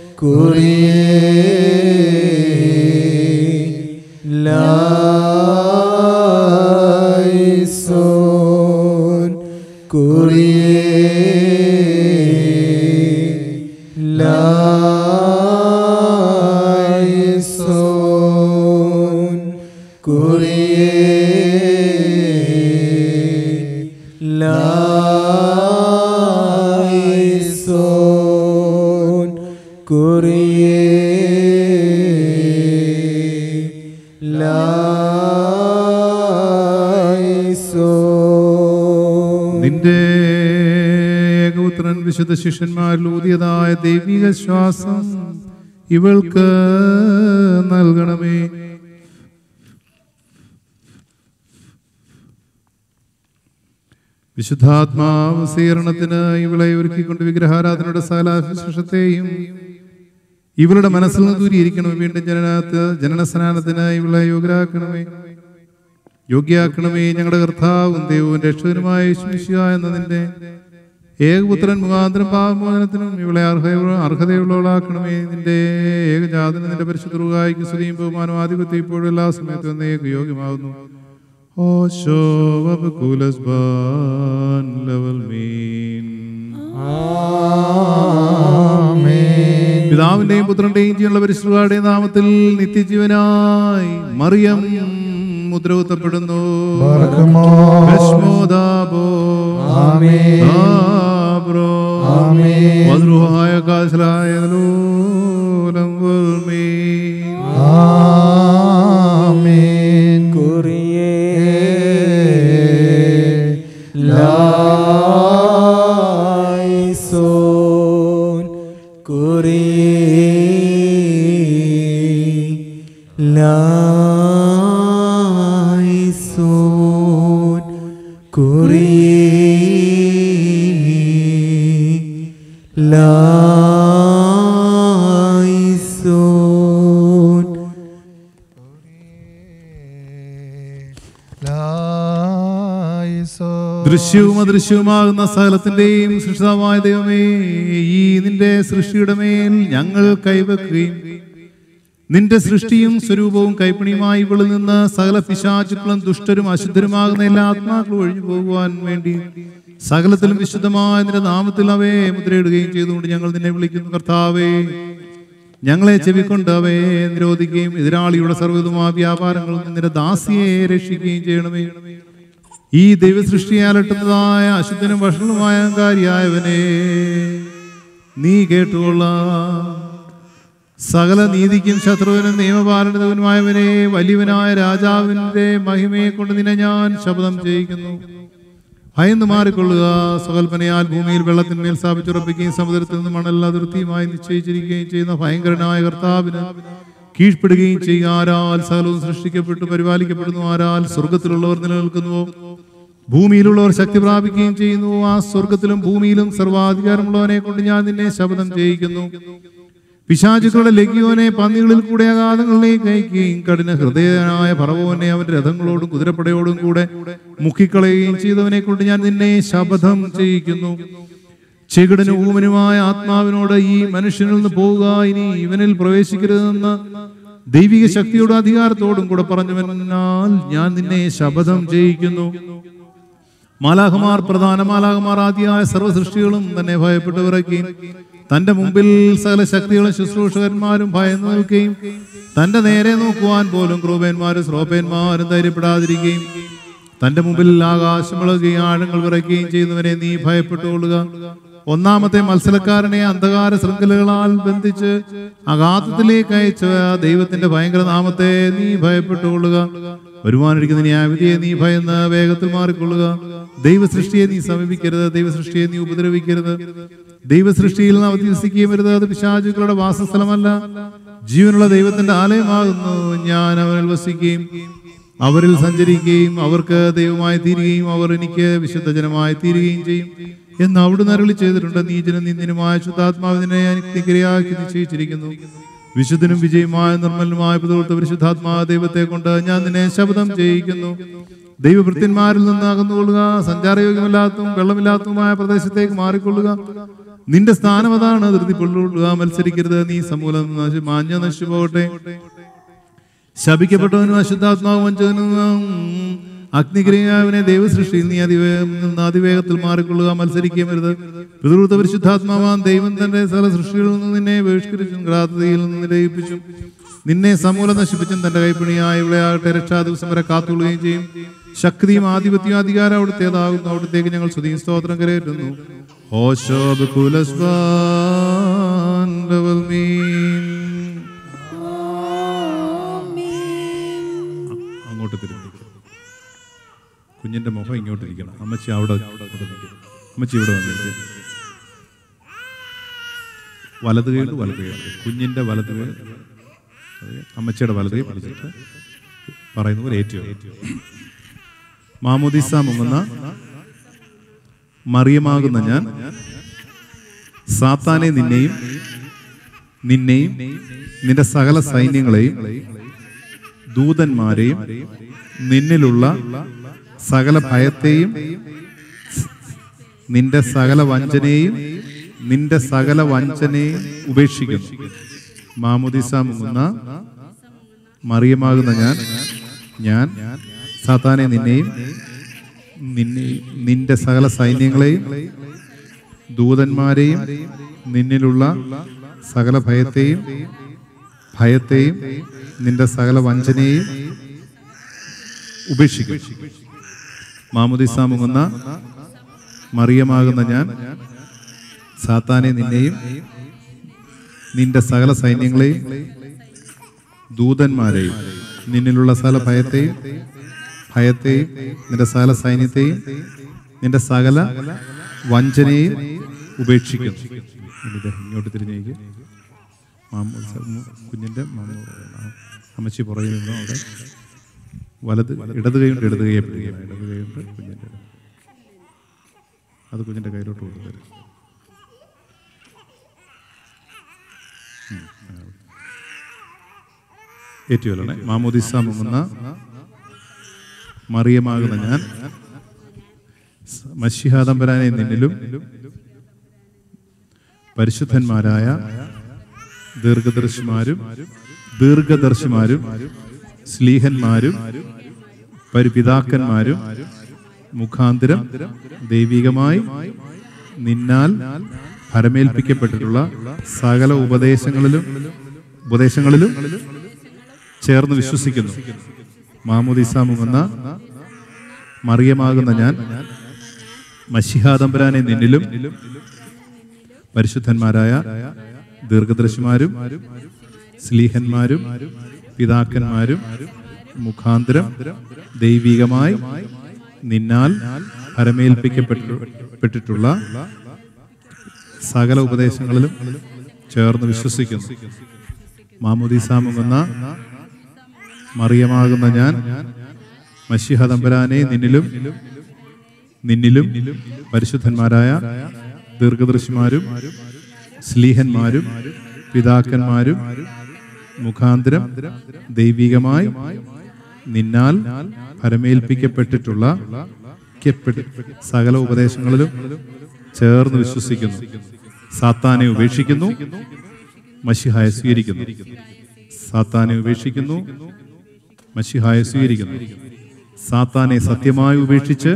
ലായിസോൻ ലായിസോൻ ലായിസോൻ ലായിസോൻ നിന്റെ ഏകപുത്രൻ വിശുദ്ധ ശിഷ്യന്മാരിൽ ഊതിയതായ ദൈവിക ശ്വാസം ഇവൾക്ക് നൽകണമേ വിശുദ്ധാത്മാവ് സ്വീകരണത്തിന് ഇവളെ ഒരുക്കിക്കൊണ്ട് വിഗ്രഹാരാധനയുടെ സകല ശിക്ഷത്തെയും ഇവളുടെ മനസ്സിൽ നിന്ന് ദൂരിയിരിക്കണമേ വീണ്ടും ജനനത്ത് ജനന സ്നാനത്തിന് ഇവളെ യോഗ്യരാക്കണമേ യോഗ്യാക്കണമേ ഞങ്ങളുടെ കർത്താവും ദൈവവും രക്ഷകനുമായ യേശുമിശിഹ എന്ന നിന്റെ ഏകപുത്രൻ മുഖാന്തരം പാപമോചനത്തിനും ഇവളെ അർഹ അർഹതയുള്ളവളാക്കണമേ നിന്റെ ഏകജാതന് നിന്റെ പരിശുദ്ധ റുകായിക്ക് സ്തുതിയും ബഹുമാനവും ആധിപത്യം ഇപ്പോഴും എല്ലാ സമയത്തും എന്നേക്ക് യോഗ്യമാകുന്നു ഓ ശോഭകുലസ് ബാൻ ലവൽ മീൻ പിതാവിന്റെയും പുത്രന്റെയും ജീവനുള്ള പരിശുദ്ധരുടെയും നാമത്തിൽ നിത്യജീവനായി മറിയം മുദ്രകുത്തപ്പെടുന്നു ഭസ്മോദാബോ. ദാബ്രോ. വദ്രുഹായ കാശലായ ലൂലം വൽമീൻ. ആമേൻ കുറിയേ ലായിസോൻ കുറിയേ ലായിസോൻ കുറിയേ ലായിസോൻ ലായിസോ ദൃശ്യവും അദൃശ്യവുമാകുന്ന സകലത്തിന്റെയും സൃഷ്ടാവായ ദൈവമേ ഈ നിന്റെ സൃഷ്ടിയുടെ മേൽ ഞങ്ങൾ കൈവെക്കുകയും നിന്റെ സൃഷ്ടിയും സ്വരൂപവും കൈപ്പണിയുമായി ഇവളിൽ നിന്ന് സകല പിശാചുക്കളും ദുഷ്ടരും അശുദ്ധരുമാകുന്ന എല്ലാ ആത്മാക്കളും ഒഴിഞ്ഞു പോകുവാൻ വേണ്ടി സകലത്തിലും വിശുദ്ധമായ നിന്റെ നാമത്തിൽ അവയെ മുദ്രയിടുകയും ചെയ്തുകൊണ്ട് ഞങ്ങൾ നിന്നെ വിളിക്കുന്നു കർത്താവേ ഞങ്ങളെ ചെവിക്കൊണ്ട് അവയെ നിരോധിക്കുകയും എതിരാളിയുടെ സർവ്വതുമായ വ്യാപാരങ്ങളിൽ നിന്ന് നിന്റെ ദാസിയെ രക്ഷിക്കുകയും ചെയ്യണമേ ഈ ദൈവസൃഷ്ടിയാലട്ടുന്നതായ അശുദ്ധനും വഷളുമായ കാര്യായവനെ നീ കേട്ടുകൊള്ളാം സകല നീതിക്കും ശത്രുവിനും നിയമപാലനവുമായവനെ വലിയവനായ രാജാവിന്റെ മഹിമയെ കൊണ്ട് നിന്നെ ഞാൻ ശബ്ദം ചെയ്യിക്കുന്നു ഭയന്ന് മാറിക്കൊള്ളുക സകൽപ്പനയാൽ ഭൂമിയിൽ വെള്ളത്തിന്മേൽ സ്ഥാപിച്ചുറപ്പിക്കുകയും സമുദ്രത്തിൽ നിന്ന് മണൽ അതിർത്തിയുമായി നിശ്ചയിച്ചിരിക്കുകയും ചെയ്യുന്ന ഭയങ്കരനായ കർത്താവിന് കീഴ്പ്പെടുകയും ചെയ്യുക ആരാൽ സകലവും സൃഷ്ടിക്കപ്പെട്ടു പരിപാലിക്കപ്പെടുന്നു ആരാൽ സ്വർഗത്തിലുള്ളവർ നിലനിൽക്കുന്നുവോ ഭൂമിയിലുള്ളവർ ശക്തി പ്രാപിക്കുകയും ചെയ്യുന്നു ആ സ്വർഗത്തിലും ഭൂമിയിലും സർവാധികാരമുള്ളവനെ കൊണ്ട് ഞാൻ നിന്നെ ശബ്ദം ചെയ്യിക്കുന്നു പിശാചുക്കളുടെ ലഗ്യോനെ പന്നികളിൽ കൂടെ അഗാധങ്ങളിലേക്ക് അയക്കുകയും കഠിന ഹൃദയനായ പറവോനെ അവന്റെ രഥങ്ങളോടും കുതിരപ്പടയോടും കൂടെ മുക്കിക്കളയുകയും ചെയ്തവനെ കൊണ്ട് ഞാൻ നിന്നെ ശപഥം ചെയ്യിക്കുന്നു ചെകിടനും ഊമനുമായ ആത്മാവിനോട് ഈ മനുഷ്യനിൽ നിന്ന് പോവുക ഇനി ഇവനിൽ പ്രവേശിക്കരുതെന്ന് ദൈവിക ശക്തിയുടെ അധികാരത്തോടും കൂടെ പറഞ്ഞവനാൽ ഞാൻ നിന്നെ ശപഥം ചെയ്യിക്കുന്നു മാലാഹമാർ പ്രധാന മാലാഹമാർ ആദ്യമായ സർവ്വ സൃഷ്ടികളും തന്നെ ഭയപ്പെട്ടു വിറയ്ക്കുകയും തന്റെ മുമ്പിൽ സകല ശക്തികളും ശുശ്രൂഷകന്മാരും ഭയന്നു നിൽക്കുകയും തന്റെ നേരെ നോക്കുവാൻ പോലും ക്രൂപന്മാരും ശ്രോപന്മാരും ധൈര്യപ്പെടാതിരിക്കുകയും തന്റെ മുമ്പിൽ ആകാശം ഇളകുകയും ആഴങ്ങൾ വിറയ്ക്കുകയും ചെയ്യുന്നവനെ നീ ഭയപ്പെട്ടുകൊള്ളുക ഒന്നാമത്തെ മത്സരക്കാരനെ അന്ധകാര ശൃംഖലകളാൽ ബന്ധിച്ച് അഗാധത്തിലേക്ക് അയച്ച ദൈവത്തിന്റെ ഭയങ്കര നാമത്തെ നീ ഭയപ്പെട്ടുകൊള്ളുക വരുവാനിരിക്കുന്ന ന്യായവിധിയെ നീ ഭയന്ന് വേഗത്തിൽ മാറിക്കൊള്ളുക ദൈവസൃഷ്ടിയെ നീ സമീപിക്കരുത് ദൈവസൃഷ്ടിയെ നീ ഉപദ്രവിക്കരുത് ദൈവസൃഷ്ടിയിൽ നിന്ന് അവധിവസിക്കുകയും വരുത് അത് പിശാചുക്കളുടെ വാസസ്ഥലമല്ല ജീവനുള്ള ദൈവത്തിന്റെ ആലയമാകുന്നു ഞാൻ അവനിൽ വസിക്കുകയും അവരിൽ സഞ്ചരിക്കുകയും അവർക്ക് ദൈവമായി തീരുകയും അവർ എനിക്ക് വിശുദ്ധ ജനമായി തീരുകയും ചെയ്യും എന്ന് അവിടുന്ന് അരളി ചെയ്തിട്ടുണ്ട് നീചനും നിന്ദിനുമായ ശുദ്ധാത്മാവിനെ നിഗ്രയാക്കി നിശ്ചയിച്ചിരിക്കുന്നു വിശുദ്ധനും വിജയമായ നിർമ്മലനുമായ പുതുകൊടുത്ത പരിശുദ്ധാത്മാ ദൈവത്തെ കൊണ്ട് ഞാൻ നിന്നെ ശബ്ദം ചെയ്യിക്കുന്നു ദൈവഭൃത്യന്മാരിൽ നിന്ന് അകന്നുകൊള്ളുക സഞ്ചാരയോഗ്യമല്ലാത്തതും വെള്ളമില്ലാത്തതുമായ പ്രദേശത്തേക്ക് മാറിക്കൊള്ളുക നിന്റെ സ്ഥാനം അതാണ് ധൃതിക്കൊള്ളുക മത്സരിക്കരുത് നീ സമൂലം നശി- മാഞ്ഞ നശിച്ചു പോകട്ടെ ശപിക്കപ്പെട്ടവനും അശുദ്ധാത്മാവ് വഞ്ചകനും അഗ്നിഗ്രഹാവിനെ ദൈവസൃഷ്ടിയിൽ നീ അതിവേഗം നിന്ന് അതിവേഗത്തിൽ മാറിക്കൊള്ളുക മത്സരിക്കുകയും വരുത് പിതൃത്വ പരിശുദ്ധാത്മാവാൻ ദൈവം തന്റെ സകല സൃഷ്ടികളിൽ നിന്ന് നിന്നെ ബഹിഷ്കരിച്ചും ക്രാതയിൽ നിന്ന് ലയിപ്പിച്ചും നിന്നെ സമൂലം നശിപ്പിച്ചും തന്റെ കൈപ്പിണിയായ ഇവിടെയാകട്ടെ രക്ഷാ ദിവസം വരെ കാത്തുകൊള്ളുകയും ചെയ്യും ശക്തിയും ആധിപത്യവും അധികാരം അവിടുത്തേതാകുന്നു അവിടത്തേക്ക് ഞങ്ങൾ സ്തുതിയും സ്തോത്രം കരയേറ്റുന്നു ഓശോബ് കുലസ്ബാൻ അങ്ങോട്ട് തിരിഞ്ഞു കുഞ്ഞിന്റെ മുഖം ഇങ്ങോട്ട് ഇരിക്കണം അമ്മച്ചി അവിടെ അവിടെ നിൽക്കണം അമ്മച്ചി ഇവിടെ വന്നിരിക്കും വലത് കൈ വലത് കൈ കുഞ്ഞിന്റെ വലത് കൈ അത് അമ്മച്ചിയുടെ വലത് കൈ പിടിച്ചിട്ട് പറയുന്ന പോലെ ഏറ്റു മാമോദിസ മുങ്ങുന്ന മറിയമാകുന്ന ഞാൻ സാത്താനെ നിന്നെയും നിന്നെയും നിന്റെ സകല സൈന്യങ്ങളെയും ദൂതന്മാരെയും നിന്നിലുള്ള സകല ഭയത്തെയും നിന്റെ സകല വഞ്ചനയെയും നിന്റെ സകല വഞ്ചനയും ഉപേക്ഷിക്കുന്നു മാമുദിസ മുങ്ങുന്ന മറിയമാകുന്ന ഞാൻ ഞാൻ സാത്താനെ നിന്നെയും നിന്നെ നിന്റെ സകല സൈന്യങ്ങളെയും ദൂതന്മാരെയും നിന്നിലുള്ള സകല ഭയത്തെയും ഭയത്തെയും നിന്റെ സകല വഞ്ചനയെയും ഉപേക്ഷിക്കും മാമുദിസ മുങ്ങുന്ന മറിയമാകുന്ന ഞാൻ സാത്താനെ നിന്നെയും നിന്റെ സകല സൈന്യങ്ങളെയും ദൂതന്മാരെയും നിന്നിലുള്ള സകല ഭയത്തെയും ഭയത്തെയും നിന്റെ സകല സൈന്യത്തെയും നിന്റെ സകല വഞ്ചനയെയും ഉപേക്ഷിക്കുന്നു എന്നിട്ട് ഇങ്ങോട്ട് തിരിഞ്ഞേക്ക് മാമു കുഞ്ഞിന്റെ മാമു അമ്മച്ചി പുറകിൽ നിന്നു അവിടെ വലത് ഇടത് കൈ കൊണ്ട് ഇടത് കൈയെ പിടിക്കണം ഇടത് കൈ കൊണ്ട് കുഞ്ഞിന്റെ അത് കുഞ്ഞിന്റെ കയ്യിലോട്ട് കൊടുത്തരും ഏറ്റുവല്ലേ മാമോദിസ മുങ്ങുന്ന മറിയമാകുന്ന ഞാൻ മഷിഹാദംബരാനെ നിന്നിലും പരിശുദ്ധന്മാരായ ദീർഘദർശിമാരും ദീർഘദർശിമാരും സ്ലീഹന്മാരും പരിപിതാക്കന്മാരും മുഖാന്തരം ദൈവികമായി നിന്നാൽ ഫലമേൽപ്പിക്കപ്പെട്ടിട്ടുള്ള സകല ഉപദേശങ്ങളിലും ഉപദേശങ്ങളിലും ചേർന്ന് വിശ്വസിക്കുന്നു മാമുദിസ മുങ്ങുന്ന മറിയമാകുന്ന ഞാൻ മഷിഹാദംബരാനെ നിന്നിലും പരിശുദ്ധന്മാരായ ദീർഘദർശിമാരും സ്ലീഹന്മാരും പിതാക്കന്മാരും മുഖാന്തരം ദൈവികമായി നിന്നാൽ ഫലമേൽപ്പിക്കപ്പെട്ടിട്ടുള്ള സകല ഉപദേശങ്ങളിലും ചേർന്ന് വിശ്വസിക്കുന്നു മാമുദീസ മുങ്ങുന്ന മറിയമാകുന്ന ഞാൻ മഷിഹദംബരാനെ നിന്നിലും നിന്നിലും പരിശുദ്ധന്മാരായ ദീർഘദർശിമാരും സ്ലീഹന്മാരും പിതാക്കന്മാരും മുഖാന്തരം ദൈവികമായി നിന്നാൽ ഫലമേൽപ്പിക്കപ്പെട്ടിട്ടുള്ള ക്കപ്പെട്ടി- സകല ഉപദേശങ്ങളിലും ചേർന്ന് വിശ്വസിക്കുന്നു സാത്താനെ ഉപേക്ഷിക്കുന്നു മഷിഹായെ സ്വീകരിക്കുന്നു സാത്താനെ ഉപേക്ഷിക്കുന്നു മഷിഹായെ സ്വീകരിക്കുന്നു സാത്താനെ സത്യമായി ഉപേക്ഷിച്ച്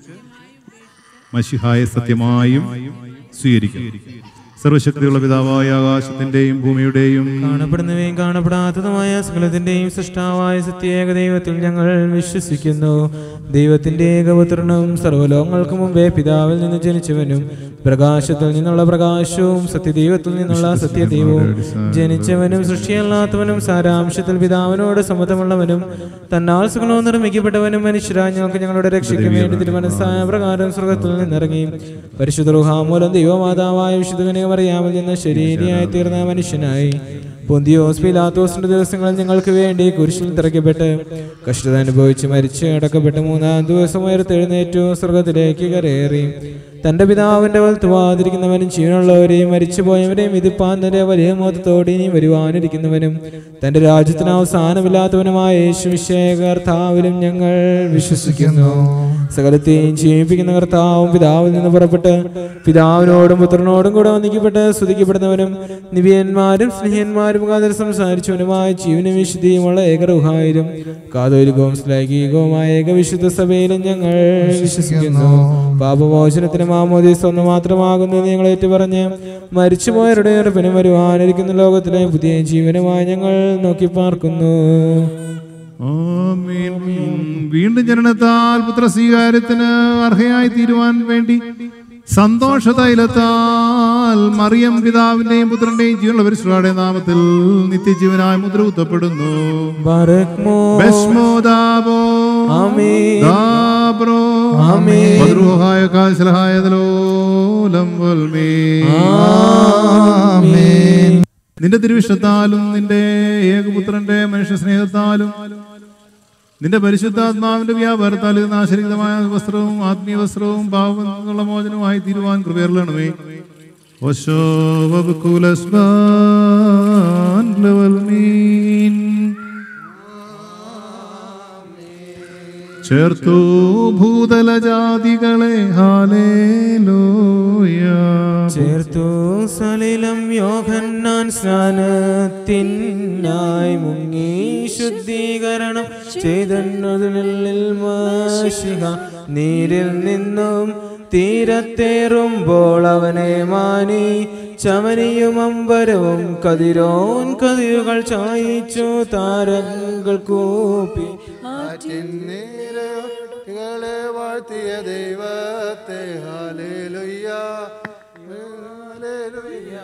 മഷിഹായെ സത്യമായും സ്വീകരിക്കുന്നു സർവശക്തിയുള്ള പിതാവായ ആകാശത്തിന്റെയും ഭൂമിയുടെയും കാണപ്പെടുന്നവയും കാണപ്പെടാത്തതുമായ സകലത്തിന്റെയും സൃഷ്ടാവായ സത്യേക ദൈവത്തിൽ ഞങ്ങൾ വിശ്വസിക്കുന്നു ദൈവത്തിന്റെ ഏകപുത്രനും സർവ്വലോകങ്ങൾക്ക് മുമ്പേ പിതാവിൽ നിന്ന് ജനിച്ചവനും പ്രകാശത്തിൽ നിന്നുള്ള പ്രകാശവും സത്യദൈവത്തിൽ നിന്നുള്ള സത്യദൈവവും ജനിച്ചവനും സൃഷ്ടിയല്ലാത്തവനും സാരാംശത്തിൽ പിതാവിനോട് സമ്മതമുള്ളവനും തന്നാൽ സുഖനവും നിർമ്മിക്കപ്പെട്ടവനും മനുഷ്യരായ ഞങ്ങൾക്ക് ഞങ്ങളുടെ രക്ഷയ്ക്ക് വേണ്ടി തിരുമനസ്സായ പ്രകാരം സ്വർഗത്തിൽ നിന്നിറങ്ങി പരിശുദ്ധ റുഹാമൂലം ദൈവമാതാവായ വിശുദ്ധ അറിയാമിൽ നിന്ന് ശരീരയായി തീർന്ന മനുഷ്യനായി പൊന്തിയോസ് പിലാത്തോസിന്റെ ദിവസങ്ങളിൽ ഞങ്ങൾക്ക് വേണ്ടി കുരിശിൽ തിറക്കപ്പെട്ട് കഷ്ടത അനുഭവിച്ച് മരിച്ച് അടക്കപ്പെട്ട് മൂന്നാം ദിവസം ഉയർത്തെഴുന്നേറ്റു സ്വർഗത്തിലേക്ക് കരയേറി തന്റെ പിതാവിന്റെ വലത്തുവാതിരിക്കുന്നവനും ജീവനുള്ളവരെയും മരിച്ചുപോയവരെയും ഇതിപ്പാൻ തന്റെ വലിയ മോത്തത്തോടെ ഇനി വരുവാനിരിക്കുന്നവനും തന്റെ രാജ്യത്തിന് അവസാനമില്ലാത്തവനുമായ യേശുവിശേഖ കർത്താവിലും ഞങ്ങൾ വിശ്വസിക്കുന്നു സകലത്തെയും ജീവിപ്പിക്കുന്ന കർത്താവും പിതാവിൽ നിന്ന് പുറപ്പെട്ട് പിതാവിനോടും പുത്രനോടും കൂടെ വന്ദിക്കപ്പെട്ട് സ്തുതിക്കപ്പെടുന്നവനും നിവിയന്മാരും സ്നേഹന്മാരും മുഖാന്തരം സംസാരിച്ചവനുമായ ജീവനും വിശുദ്ധിയുമുള്ള ഏകറുഹായിലും കാതോലികവും ശ്ലൈകികവുമായ ഏകവിശുദ്ധ സഭയിലും ഞങ്ങൾ വിശ്വസിക്കുന്നു പാപമോചനത്തിന് മാമോദീസ് ഒന്ന് മാത്രമാകുന്നത് ഞങ്ങൾ ഏറ്റുപറഞ്ഞ് മരിച്ചുപോയവരുടെ ഉറപ്പിനും വരുവാനിരിക്കുന്ന ലോകത്തിലെ പുതിയ ജീവനുമായി ഞങ്ങൾ നോക്കി പാർക്കുന്നു ആമേൻ. വീണ്ടും ജനനത്താൽ പുത്രസ്വീകാര്യത്തിന് അർഹയായി തീരുവാൻ വേണ്ടി സന്തോഷ തൈലത്താൽ മറിയം പിതാവിന്റെയും പുത്രന്റെയും ജീവനുള്ള പരിശുദ്ധയുടെ നാമത്തിൽ നിത്യജീവനായി മുദ്ര കുത്തപ്പെടുന്നു ബറക്മോ ബെസ്മോദാബോ ആമേൻ. ദാബ്രോ ആമേൻ. മദ്രൂഹായ കാശലഹായ ദലോലം വൽമേ. നിന്റെ തിരുവിഷ്ടത്താലും നിന്റെ ഏകപുത്രന്റെ മനുഷ്യ സ്നേഹത്താലും നിന്റെ പരിശുദ്ധാത്മാവിന്റെ വ്യാപാരത്താൽ ഇത് നാശരിതമായ വസ്ത്രവും ആത്മീയ വസ്ത്രവും പാവങ്ങളുള്ള മോചനവുമായി തീരുവാൻ കൃപയറണമേ ചേർത്തു ഭൂതല ജാതികളെ ഹാലേലൂയ ചേർത്തു സലിലം യോഹന്നാൻ സ്നാനത്തിനായി മുങ്ങി ശുദ്ധീകരണം ചെയ്തെന്നുള്ളിൽ മാഷിക നീരിൽ നിന്നും തീരത്തേറുമ്പോൾ അവനെ മാനി ചമനിയും അമ്പരവും കതിരോൻ കതിരുകൾ ചായിച്ചു താരങ്ങൾ കൂപ്പി ികളെ വാഴ്ത്തിയ ദൈവത്തെ ഹാലേലുയ്യ ഹാലേലുയ്യ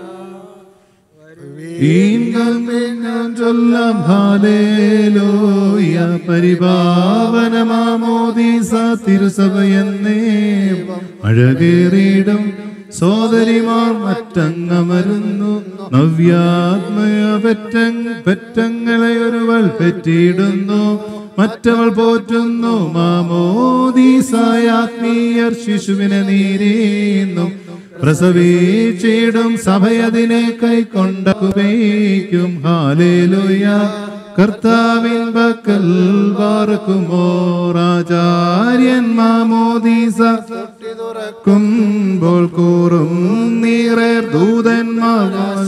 വീണ്ടും വീണ്ടും ചൊല്ലാം ഹാലേലൂയ പരിപാവനമാമോദീസ തിരുസഭയെന്നേവം അഴകേറിയിടും സോദരിമാർ മറ്റങ്ങമരുന്നു നവ്യാത്മയ പെറ്റങ് പെറ്റങ്ങളെ ഒരുവൾ പെറ്റിയിടുന്നു മറ്റവൾ പോറ്റുന്നു മാമോദീസായ ആത്മീയർ ശിശുവിനെ നീരീന്നും പ്രസവിച്ചിടും സഭയതിനെ കൈക്കൊണ്ടുപയോഗിക്കും ഹാലേലുയ കർത്താവിൻ പക്കൽ വാർക്കുമോ രാജാര്യൻ മാമോദീസ തുറക്കുമ്പോൾ കൂറും നീറേ ദൂതന്മാർ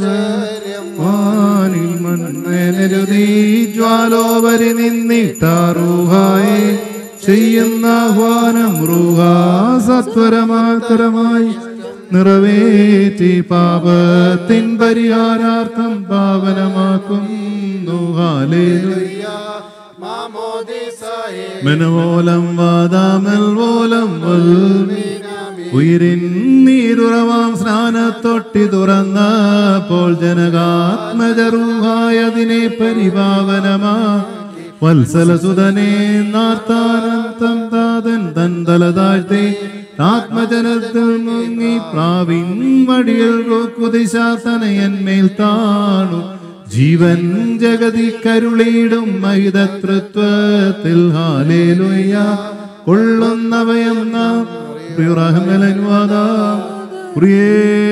വാനിൽ മണ്ണെരുതി ജ്വാലോപരി നിന്നിട്ടാറുഹായി ചെയ്യുന്ന ആഹ്വാനം റൂഹാ സത്വരമാത്തരമായി നിറവേറ്റി പാപത്തിൻ പരിഹാരാർത്ഥം പാവനമാക്കുന്നു ഹാലേലുയ്യ മാമോദിസായേ മെനവോലം വാദാമൽ വോലം ഉയരിൻ നീരുറവാം സ്നാനത്തൊട്ടി തുറന്നപ്പോൾ ജനകാത്മജറൂഹായതിനെ പരിപാവനമാ വത്സലസുതനെ നാർത്താനന്തം താതൻ തൻ തല താഴ്ത്തി ആത്മജനത്തിൽ മുങ്ങി പ്രാവിൻ വടിയിൽ കുതിശാസനയന്മേൽ താണു ജീവൻ ജഗതി കരുളിയിടും മഹിതതൃത്വത്തിൽ ഹാലേലുയ്യ കൊള്ളുന്നവയം നാം പ്രിയുറഹമലനുവാദ പ്രിയേ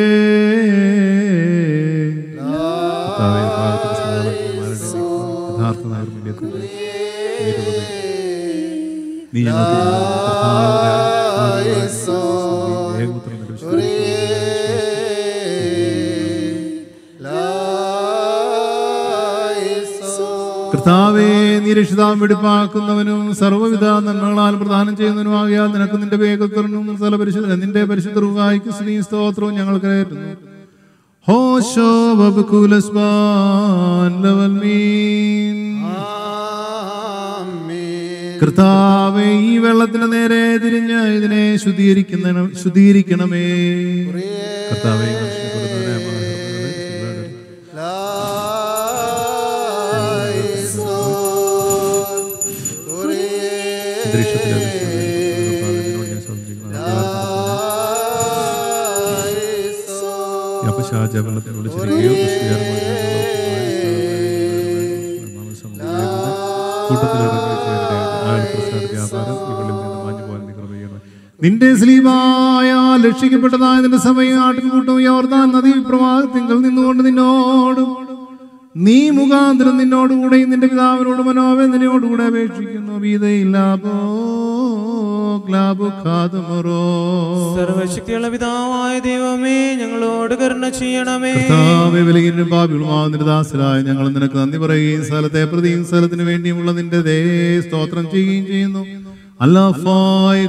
കർത്താവേ, ഭാരതത്തിന്റെ സമാധാനകുമാരനെ, യഥാർത്ഥ നൈർമല്യത്തിന്റെ വീരവതേ, നീ ഞങ്ങൾക്ക് നൽകുന്ന കർത്താവിന്റെ ആത്മാവിന്റെ ഏകപുത്രന്റെ വിശുദ്ധ കർത്താവേ നിരക്ഷിതാം വെടിപ്പാക്കുന്നവനും സർവ്വവിധ നന്മകളാൽ പ്രദാനം ചെയ്യുന്നവനുമാകിയാൽ നിനക്ക് നിന്റെ വേഗത്തുറനും സ്ഥല പരിശുദ്ധ നിന്റെ പരിശുദ്ധ റുഹായിക്ക് സ്ത്രീ സ്തോത്രവും ഞങ്ങൾ കയറ്റുന്നു ഹോശോ ബബുകുലസ്ബാൻ ലവൽ മീൻ കർത്താവേ ഈ വെള്ളത്തിന് നേരെ തിരിഞ്ഞ് ഇതിനെ ശുദ്ധീകരിക്കുന്ന ശുദ്ധീകരിക്കണമേ കർത്താവേ ഈ മനുഷ്യനെ കൊല്ലുന്നവനെ അപമാനിക്കുന്നവനെ ശുദ്ധീകരിക്കണമേ. അന്തരീക്ഷത്തിലെ കർത്താവേ, നിന്നോട് ഞാൻ സമർപ്പിക്കുന്നു. ഈ അപശാച വെള്ളത്തിൽ വിളിച്ചിരിക്കുകയോ ദുഷ്കരമായ കൂട്ടത്തിലിറങ്ങി വെച്ചവരുടെ അയൽപ്രസ്ഥാന വ്യാപാരം ഇവളിൽ നിന്ന് മാഞ്ഞു പോകാൻ നീ കൃപ ചെയ്യണമേ. നിന്റെ സ്ലീവായ രക്ഷിക്കപ്പെട്ടതായ നിന്റെ സഭയും ആട്ടിൻകൂട്ടവും യോർദാൻ നദീ പ്രവാഹത്തിങ്കൽ നിന്നുകൊണ്ട് നിന്നോടും നീ മുഖാന്തരം നിന്നോടുകൂടെയും നിന്റെ പിതാവിനോട് മനോവേ നിന്നോടുകൂടെ അപേക്ഷിക്കുന്നു വീതയില്ലാപോ ഗ്ലാബുഖാതുമറോ സർവശക്തിയുള്ള പിതാവായ ദൈവമേ ഞങ്ങളോട് കരുണ ചെയ്യണമേ കർത്താവേ വിലകിനും പാപികളുമാകുന്ന ദാസരായ ഞങ്ങൾ നിനക്ക് നന്ദി പറയുകയും സ്ഥലത്തെ പ്രതിയും സ്ഥലത്തിന് വേണ്ടിയുമുള്ള നിന്റെ ദേ സ്തോത്രം ചെയ്യുകയും ചെയ്യുന്നു അല്ലാഫായ്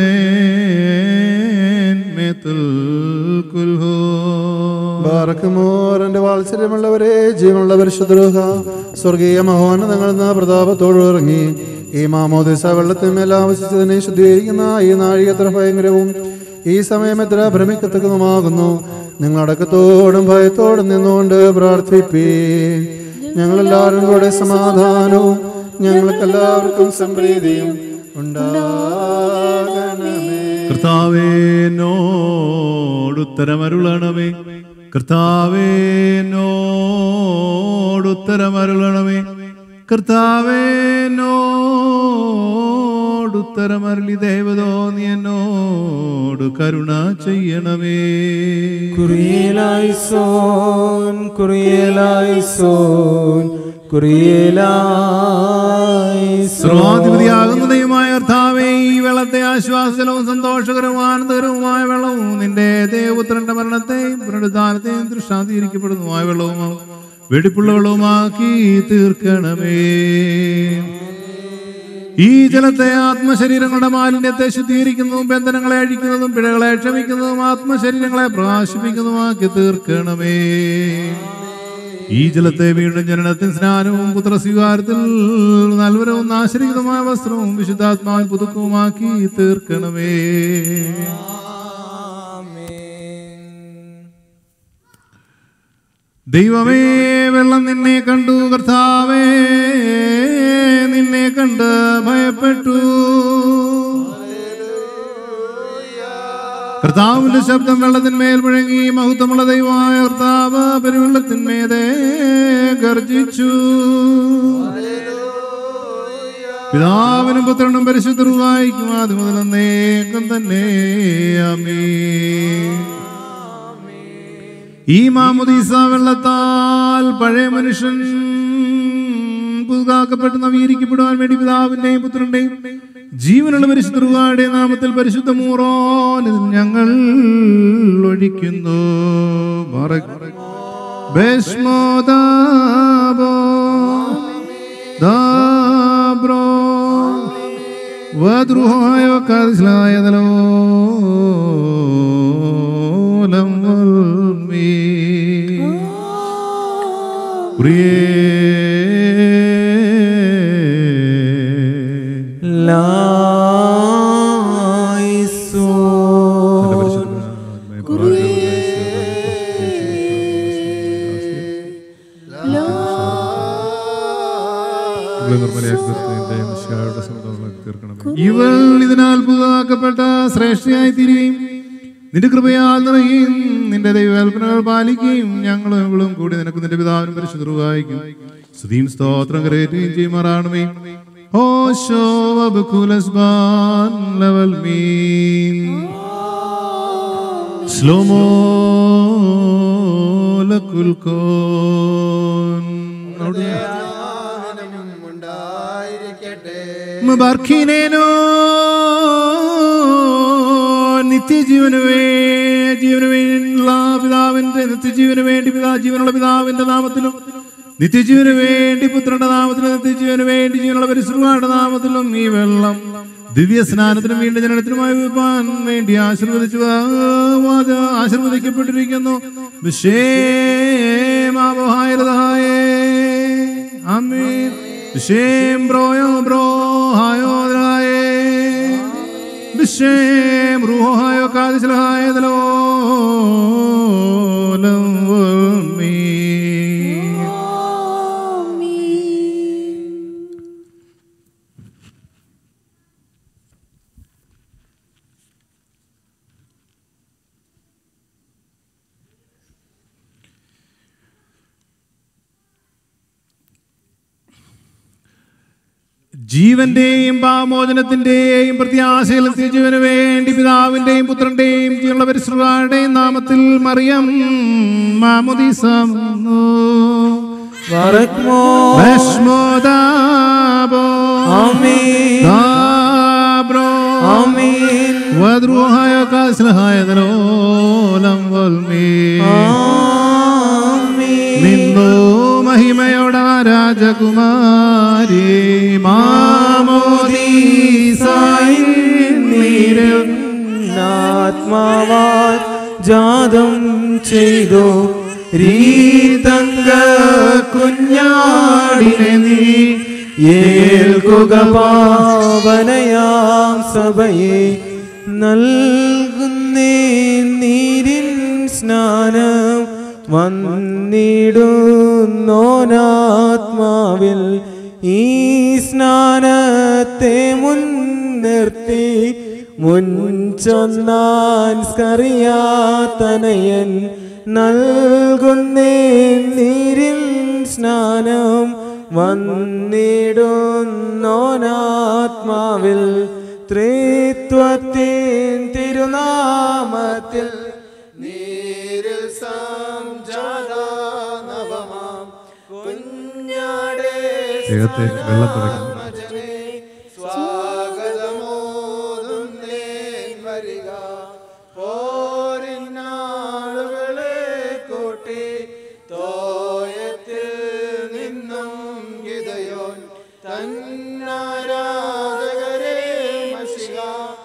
കുൽഹേൻ മേത്തുൽ കുൽഹോ ബാറക്കുമോർ എന്റെ വാത്സര്യമുള്ളവരെ ജീവനുള്ള പരിശുദ്ധ സ്വർഗീയ മഹോന്നതങ്ങൾ എന്ന പ്രതാപത്തോട് ഇറങ്ങി ഈ മാമോദിസ വെള്ളത്തിന്മേൽ ആവശ്യിച്ചതിനെ ശുദ്ധീകരിക്കുന്ന ഈ നാഴിക എത്ര ഭയങ്കരവും ഈ സമയം എത്ര ഭ്രമിക്കത്തക്കതുമാകുന്നു നിങ്ങൾ അടക്കത്തോടും ഭയത്തോടും നിന്നുകൊണ്ട് പ്രാർത്ഥിപ്പീ ഞങ്ങളെല്ലാവരും കൂടെ സമാധാനവും ഞങ്ങൾക്കെല്ലാവർക്കും സംപ്രീതിയും ഉണ്ടാകണമേ കർത്താവേ നോടുത്തരമരുളണമേ കർത്താവേ നോടുത്തരമരുളണമേ കർത്താവേ നോടുത്തരമരുളി ദേവതോ നീ എന്നോട് കരുണ ചെയ്യണമേ കുറിയലായിസോൻ കുറിയലായിസോൻ കുറിയലായിസോൻ സർവാധിപതിയാകുന്ന ദൈവമായ കർത്താവേ ഈ വെള്ളത്തെ ആശ്വാസജലവും സന്തോഷകരവും ആനന്ദകരവുമായ വെള്ളവും നിന്റെ ദേവപുത്രന്റെ മരണത്തെയും പുനരുദ്ധാനത്തെയും ദൃഷ്ടാന്തീകരിക്കപ്പെടുന്നതുമായ വെള്ളവും വെടിപ്പുള്ള വെള്ളവുമാക്കി തീർക്കണമേ ഈ ജലത്തെ ആത്മശരീരങ്ങളുടെ മാലിന്യത്തെ ശുദ്ധീകരിക്കുന്നതും ബന്ധനങ്ങളെ അഴിക്കുന്നതും പിഴകളെ ക്ഷമിക്കുന്നതും ആത്മശരീരങ്ങളെ പ്രകാശിപ്പിക്കുന്നതുമാക്കി തീർക്കണമേ ഈ ജലത്തെ വീണ്ടും ജനനത്തിൽ സ്നാനവും പുത്രസ്വീകാരത്തിൽ നൽവരവും നാശരികമായ വസ്ത്രവും വിശുദ്ധാത്മാവിൻ പുതുക്കവുമാക്കി തീർക്കണമേ ദൈവമേ വെള്ളം നിന്നെ കണ്ടു കർത്താവേ നിന്നെ കണ്ട് ഭയപ്പെട്ടു കർത്താവിന്റെ ശബ്ദം വെള്ളത്തിന്മേൽ മുഴങ്ങി മഹത്വമുള്ള ദൈവമായ കർത്താവ് പെരുവെള്ളത്തിന്മേതേ ഗർജിച്ചു പിതാവിനും പുത്രനും പരിശുദ്ധരുവായിക്കും ആദ്യം മുതൽ എന്നേക്കും തന്നെ അമേ ഈ മാമുദീസ വെള്ളത്താൽ പഴയ മനുഷ്യൻ പുതുതാക്കപ്പെട്ട് നവീകരിക്കപ്പെടുവാൻ വേണ്ടി പിതാവിന്റെയും പുത്രന്റെയും ജീവനുള്ള പരിശുദ്ധരുടെ നാമത്തിൽ പരിശുദ്ധ മൂറോൻ ഇതിൽ ഞങ്ങൾ ഒഴിക്കുന്നു മറ- ബെസ്മോദാബോ ദാബ്രോ وادروها وكاد لا يدلولم والمين بريه ഇവൾ ഇതിനാൽ പുതുതാക്കപ്പെട്ട ശ്രേഷ്ഠയായി തീരുകയും നിന്റെ കൃപയാൽ നിറയുകയും നിന്റെ ദൈവകൽപ്പനകൾ പാലിക്കുകയും ഞങ്ങളും ഇവളും കൂടി നിനക്ക് നിന്റെ പിതാവിനും പരിശുദ്ധവായിക്കും സ്തുതിയും സ്തോത്രം കരയേറ്റുകയും ചെയ്യുമാറാണമേ ഓ ശോഭകുലസ്ബാൻ ലവൽ മീൻ സ്ലോമോ ലക്കുൽക്കോൻ അവിടെ മബർഖിനേനോ നിത്യജീവന് വേ ജീവന് വേണ്ടിയുള്ള പിതാവിന്റെ നിത്യജീവന് വേണ്ടി പിതാ ജീവനുള്ള പിതാവിന്റെ നാമത്തിലും നിത്യജീവന് വേണ്ടി പുത്രന്റെ നാമത്തിലും നിത്യജീവന് വേണ്ടി ജീവനുള്ള പരിശ്രമയുടെ നാമത്തിലും ഈ വെള്ളം ദിവ്യ സ്നാനത്തിനും വീണ്ടും ജനനത്തിനുമായി വിൽപ്പാൻ വേണ്ടി ആശീർവദിച്ചു ആശീർവദിക്കപ്പെട്ടിരിക്കുന്നു വിഷേമാവഹായേ ആമീൻ വിഷേം ബ്രോയോ ബ്രോ ഹായോ ദ്രായേ വിഷേം റൂഹായോ കാതിശലഹായതലോ ജീവന്റെയും പാമോചനത്തിന്റെയും പ്രത്യാശയിൽ ജീവന് വേണ്ടി പിതാവിന്റെയും പുത്രന്റെയും ജീവനുള്ള പരിശ്രമങ്ങളുടെയും നാമത്തിൽ മറിയം മാമുദീസമു ഭസ്മോദാബോ ദാബ്രോ വദ്രുഹായ കാസ്ലഹായ ദലോലം വൽമീ നിന്നു മഹിമയോട രാജകുമാരി മാമോദീസായി നീരിൽ ആത്മാവാൽ ജാതം ചെയ്തു രീതങ്ക കുഞ്ഞാടിനെ നീ ഏൽക്കുക പാവനയാം സഭയെ നൽകുന്നേ നീരിൻ സ്നാനം വന്നിടുന്നോനാത്മാവിൽ ഈ സ്നാനത്തെ മുൻനിർത്തി മുൻചൊന്നാൻ സ്കറിയാത്തനയൻ നൽകുന്നേ നീരിൽ സ്നാനം വന്നിടുന്നോനാത്മാവിൽ ത്രിത്വത്തിൻ തിരുനാമത്തിൽ നീരിൽ സംജാതനവമാം കുഞ്ഞാടേ ദൈവത്തെ വെള്ളം തുടയ്ക്കുന്നു സ്വാഗതമോതുന്നേ വരിക പോരിനാളുകളെ കൂട്ടി തോയത്തിൽ നിന്നും ഗിതയോൻ തന്നാരാധകരെ മഷിക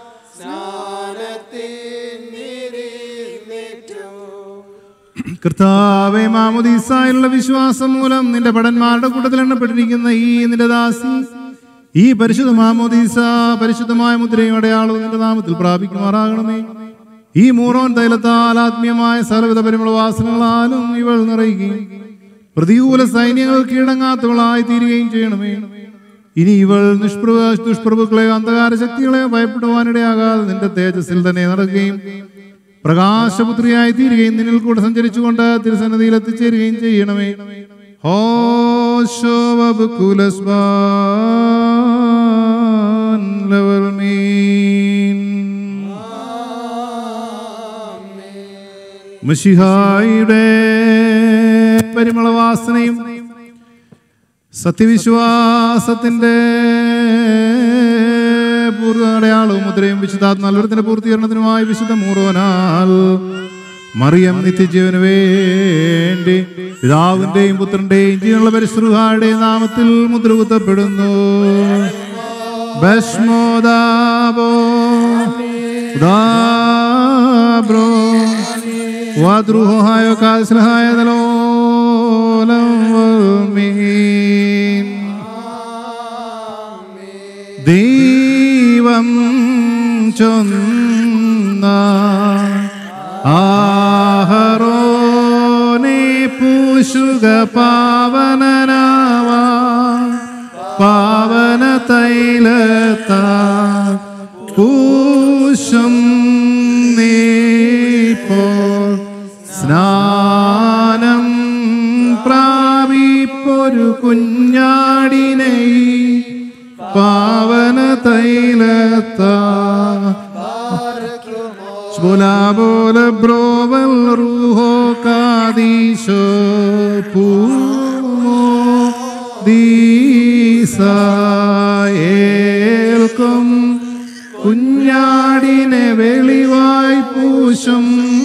സ്നാനത്തിൻ നീരിന്നേറ്റു കർത്താവെ മാമുദീസായുള്ള വിശ്വാസം മൂലം നിന്റെ ഭടന്മാരുടെ കൂട്ടത്തിൽ എണ്ണപ്പെട്ടിരിക്കുന്ന ഈ നിന്റെ ദാസി ഈ പരിശുദ്ധ മാമോദീസ പരിശുദ്ധമായ മുദ്രയും അടയാളവും നിന്റെ നാമത്തിൽ പ്രാപിക്കുമാറാകണമേ ഈ മൂറോൻ തൈലത്താൽ ആത്മീയമായ സർവ്വത പരിമള വാസനകളാലും ഇവൾ നിറയുകയും പ്രതികൂല സൈന്യങ്ങൾ കീഴടങ്ങാത്തവളായി തീരുകയും ചെയ്യണമേ ഇനി ഇവൾ നിഷ്പ്രഭ ദുഷ്പ്രഭുക്കളെയോ അന്ധകാര ശക്തികളെയോ ഭയപ്പെടുവാനിടയാകാതെ നിന്റെ തേജസ്സിൽ തന്നെ നടക്കുകയും പ്രകാശപുത്രിയായി തീരുകയും നിന്നിൽ കൂടെ സഞ്ചരിച്ചുകൊണ്ട് തിരുസന്നിധിയിൽ എത്തിച്ചേരുകയും ചെയ്യണമേ ഹോ ശോഭകുലസ്ബാൻ ലവൽ മീൻ മഷിഹായുടെ പരിമളവാസനയും സത്യവിശ്വാസത്തിന്റെ പൂർവ്വ അടയാളവും മുദ്രയും വിശുദ്ധാത്മാലത്തിന്റെ പൂർത്തീകരണത്തിനുമായി വിശുദ്ധ മൂറോനാൽ മറിയം നിത്യജീവന് വേണ്ടി പിതാവിന്റെയും പുത്രന്റെയും ജീവനുള്ള പരിശ്രുഹാരുടെയും നാമത്തിൽ മുദ്ര കുത്തപ്പെടുന്നു ഭസ്മോദാബോ ദാബ്രോ വാദ്രുഹായോ കാസ്രഹായ ദലോലം വൽമീൻ ദൈവം ചൊന്ന ആഹറോനെ പൂശുക പാവനനാവാ പാവന തൈലത്ത പൂശും നീപ്പോ സ്നാനം പ്രാപിപ്പൊരു കുഞ്ഞാടിനെ പാവന തൈലത്ത ബോല ബ്രോവൽ റൂഹോ കാദീശോ പൂമോ ദീസായേൽക്കും കുഞ്ഞാടിനെ വെളിവായി പൂശും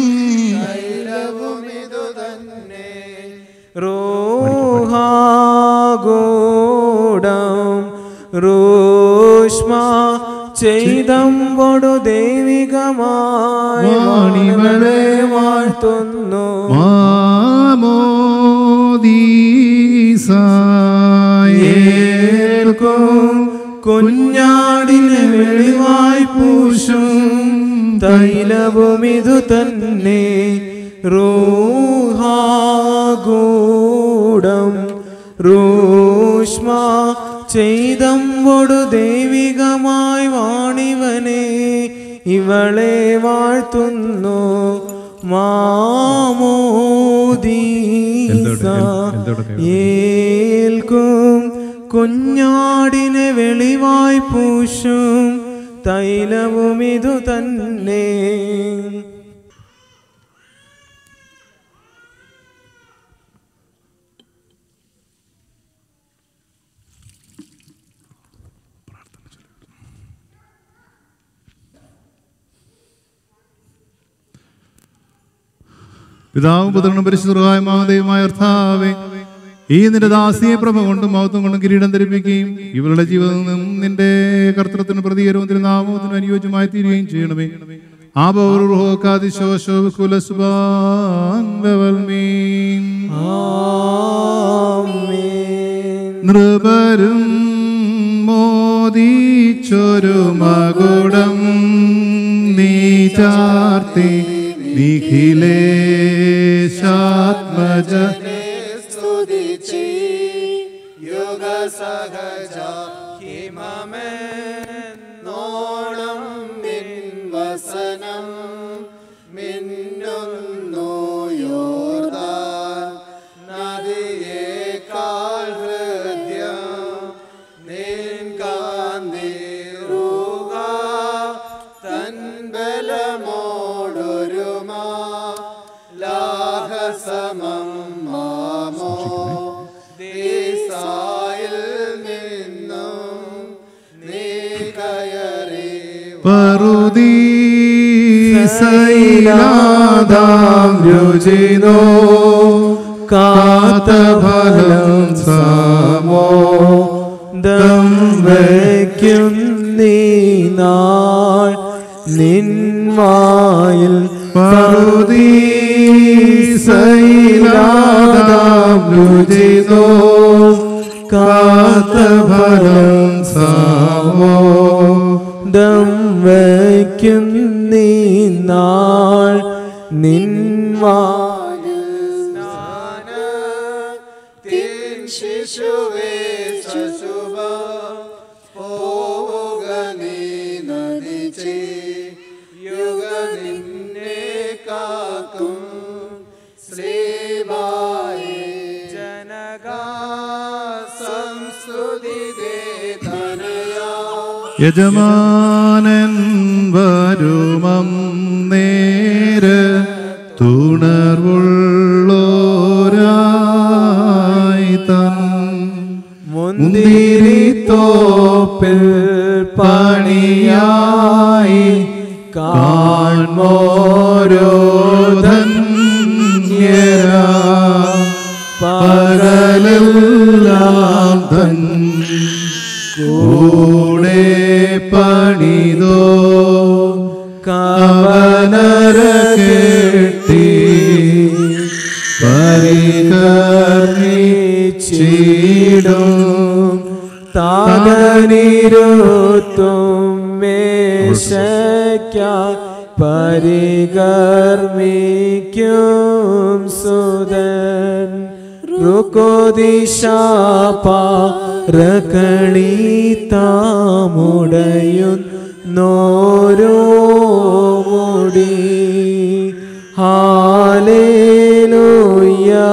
റോഹാഗോടം റോഷ്മ ചെയ്തമ്പൊടു ദൈവികമായി വാണിവളെ വാഴ്ത്തുന്നു മാമോദീസായേൽക്കും കുഞ്ഞാടിനെ വെളിവായി പൂശും തൈലവും ഇതു തന്നെ റൂഹാഗൂഢം റൂഷ്മ ചെയ്തമ്പൊടു ദൈവികമായി വാണിവനെ ഇവളെ വാഴ്ത്തുന്നു മാമോദീസ ഏൽക്കും കുഞ്ഞാടിനെ വെളിവായി പൂശും തൈലവും ഇതു തന്നെ പിതാവും പുത്രനും പരിശുദ്ധമായ മാതയുമായ അർത്ഥാവേ ഈ നിന്റെ ദാസിയെ പ്രഭ കൊണ്ടും മഹത്വം കൊണ്ടും കിരീടം ധരിപ്പിക്കുകയും ഇവരുടെ ജീവിതത്തിൽ നിന്റെ കർത്തൃത്തിന് പ്രതികരവും തിരുനാമത്തിനും അനുയോജ്യമായി തീരുകയും ചെയ്യണമേ നൃപരും മോദിച്ചൊരു മകുടം നീ ചാർത്തി നിഖിലേശാത്മജ പറുദീസൈലാദാം രുചിനോ കാത്തഫലം സമോ ദം വയ്ക്കും നീ നാൾ നിൻവായിൽ പറുദീസൈലാദാം രുചിനോ കാത്തഫലം സമോ ദം വയ്ക്കും നീ നാൾ നിൻവായിൽ ശിശുവേ ശശുഭ പോവുക നീ നദിച്ചേ യുഗ നിന്നെ കാക്കും ശ്രീബായി ജനക സംസ്തുതി തനയാ യജമാനൻ വരുമം നേര് തുണർവുള്ളോരായി തൻ മുന്തിരിത്തോപ്പിൽ പണിയായി കാൺമോരോധന്യരാ പകലെല്ലാം തൻ കൂടെ ഇരുത്തും മേശയ്ക്കായി പരികർമ്മിക്കും സുതൻ റുക്കോദിശാപാറകളി താമുടയും നോരോ മുടി ഹാലേലുയ്യ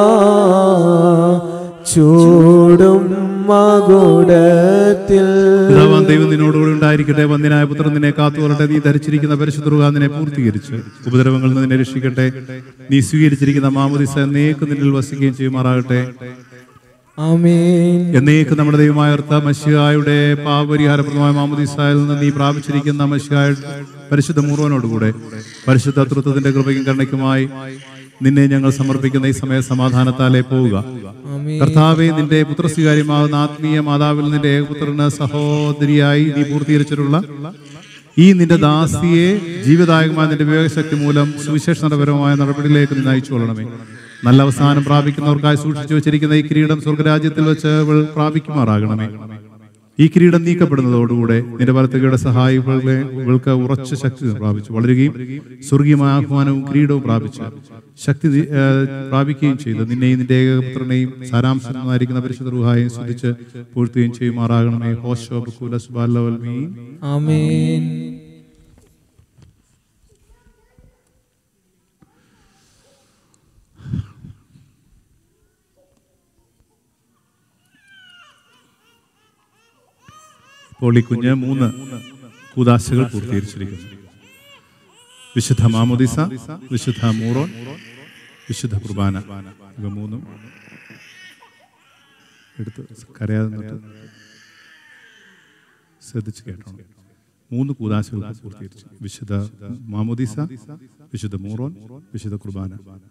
ചൂടും മകുടത്തിൽ പിതാവാം ദൈവം നിന്നോടുകൂടി ഉണ്ടായിരിക്കട്ടെ വന്യനായ പുത്രൻ നിന്നെ കാത്തുകൊള്ളട്ടെ നീ ധരിച്ചിരിക്കുന്ന പരിശുദ്ധ നിന്നെ പൂർത്തീകരിച്ച് ഉപദ്രവങ്ങളിൽ നിന്ന് നിന്നെ രക്ഷിക്കട്ടെ നീ സ്വീകരിച്ചിരിക്കുന്ന മാമുദിസ എന്നേക്ക് നിന്നിൽ വസിക്കുകയും ചെയ്യുമാറാകട്ടെ ആമേൻ എന്നേക്ക് നമ്മുടെ ദൈവമായ കർത്ത മഷിയായുടെ പാപപരിഹാരപ്രദമായ മാമുദിസായിൽ നിന്ന് നീ പ്രാപിച്ചിരിക്കുന്ന മഷിയായ പരിശുദ്ധ മുറുവനോടുകൂടെ പരിശുദ്ധ തൃത്വത്തിന്റെ കൃപയ്ക്കും കരുണയ്ക്കുമായി നിന്നെ ഞങ്ങൾ സമർപ്പിക്കുന്ന ഈ സമയ സമാധാനത്താലേ പോവുക ആമേൻ കർത്താവെ നിന്റെ പുത്രസ്വീകാര്യമാകുന്ന ആത്മീയ മാതാവിൽ നിന്റെ ഏകപുത്രന് സഹോദരിയായി നീ പൂർത്തീകരിച്ചിട്ടുള്ള ഈ നിന്റെ ദാസിയെ ജീവദായകമായ നിന്റെ വിവേകശക്തി മൂലം സുവിശേഷപരമായ നടപടിയിലേക്ക് നീ നയിച്ചു കൊള്ളണമേ നല്ല അവസാനം പ്രാപിക്കുന്നവർക്കായി സൂക്ഷിച്ചു വെച്ചിരിക്കുന്ന ഈ കിരീടം സ്വർഗരാജ്യത്തിൽ വെച്ച് അവൾ പ്രാപിക്കുമാറാകണമേ ഈ കിരീടം നീക്കപ്പെടുന്നതോടുകൂടെ നിന്റെ വലത്തുകയുടെ സഹായികളെ ഇവൾക്ക് ഉറച്ച ശക്തി പ്രാപിച്ചു വളരുകയും സ്വർഗീയമായ ആഹ്വാനവും കിരീടവും പ്രാപിച്ച് ശക്തി നി- ഏ, പ്രാപിക്കുകയും ചെയ്തു നിന്നെയും നിന്റെ ഏകപുത്രനെയും സാരാംശമായിരിക്കുന്ന പരിശുദ്ധ റുഹായും സ്തുതിച്ച് പൂഴ്ത്തുകയും ചെയ്യുമാറാകണമേ ഹോശോ ബുക്കുല സുബാലവൽമീ ആമേൻ ഇപ്പോൾ ഈ കുഞ്ഞ് മൂന്ന് കൂതാശകൾ പൂർത്തീകരിച്ചിരിക്കുന്നു വിശുദ്ധ മാമോദിസ വിശുദ്ധ മൂറോൻ വിശുദ്ധ കുർബാന ഇവ മൂന്നും എടുത്ത് കരയാതെ നിന്നിട്ട് ശ്രദ്ധിച്ച് കേട്ടോണം മൂന്ന് കൂതാശകൾ പൂർത്തീകരിച്ചു വിശുദ്ധ മാമോദിസ വിശുദ്ധ മൂറോൻ വിശുദ്ധ കുർബാന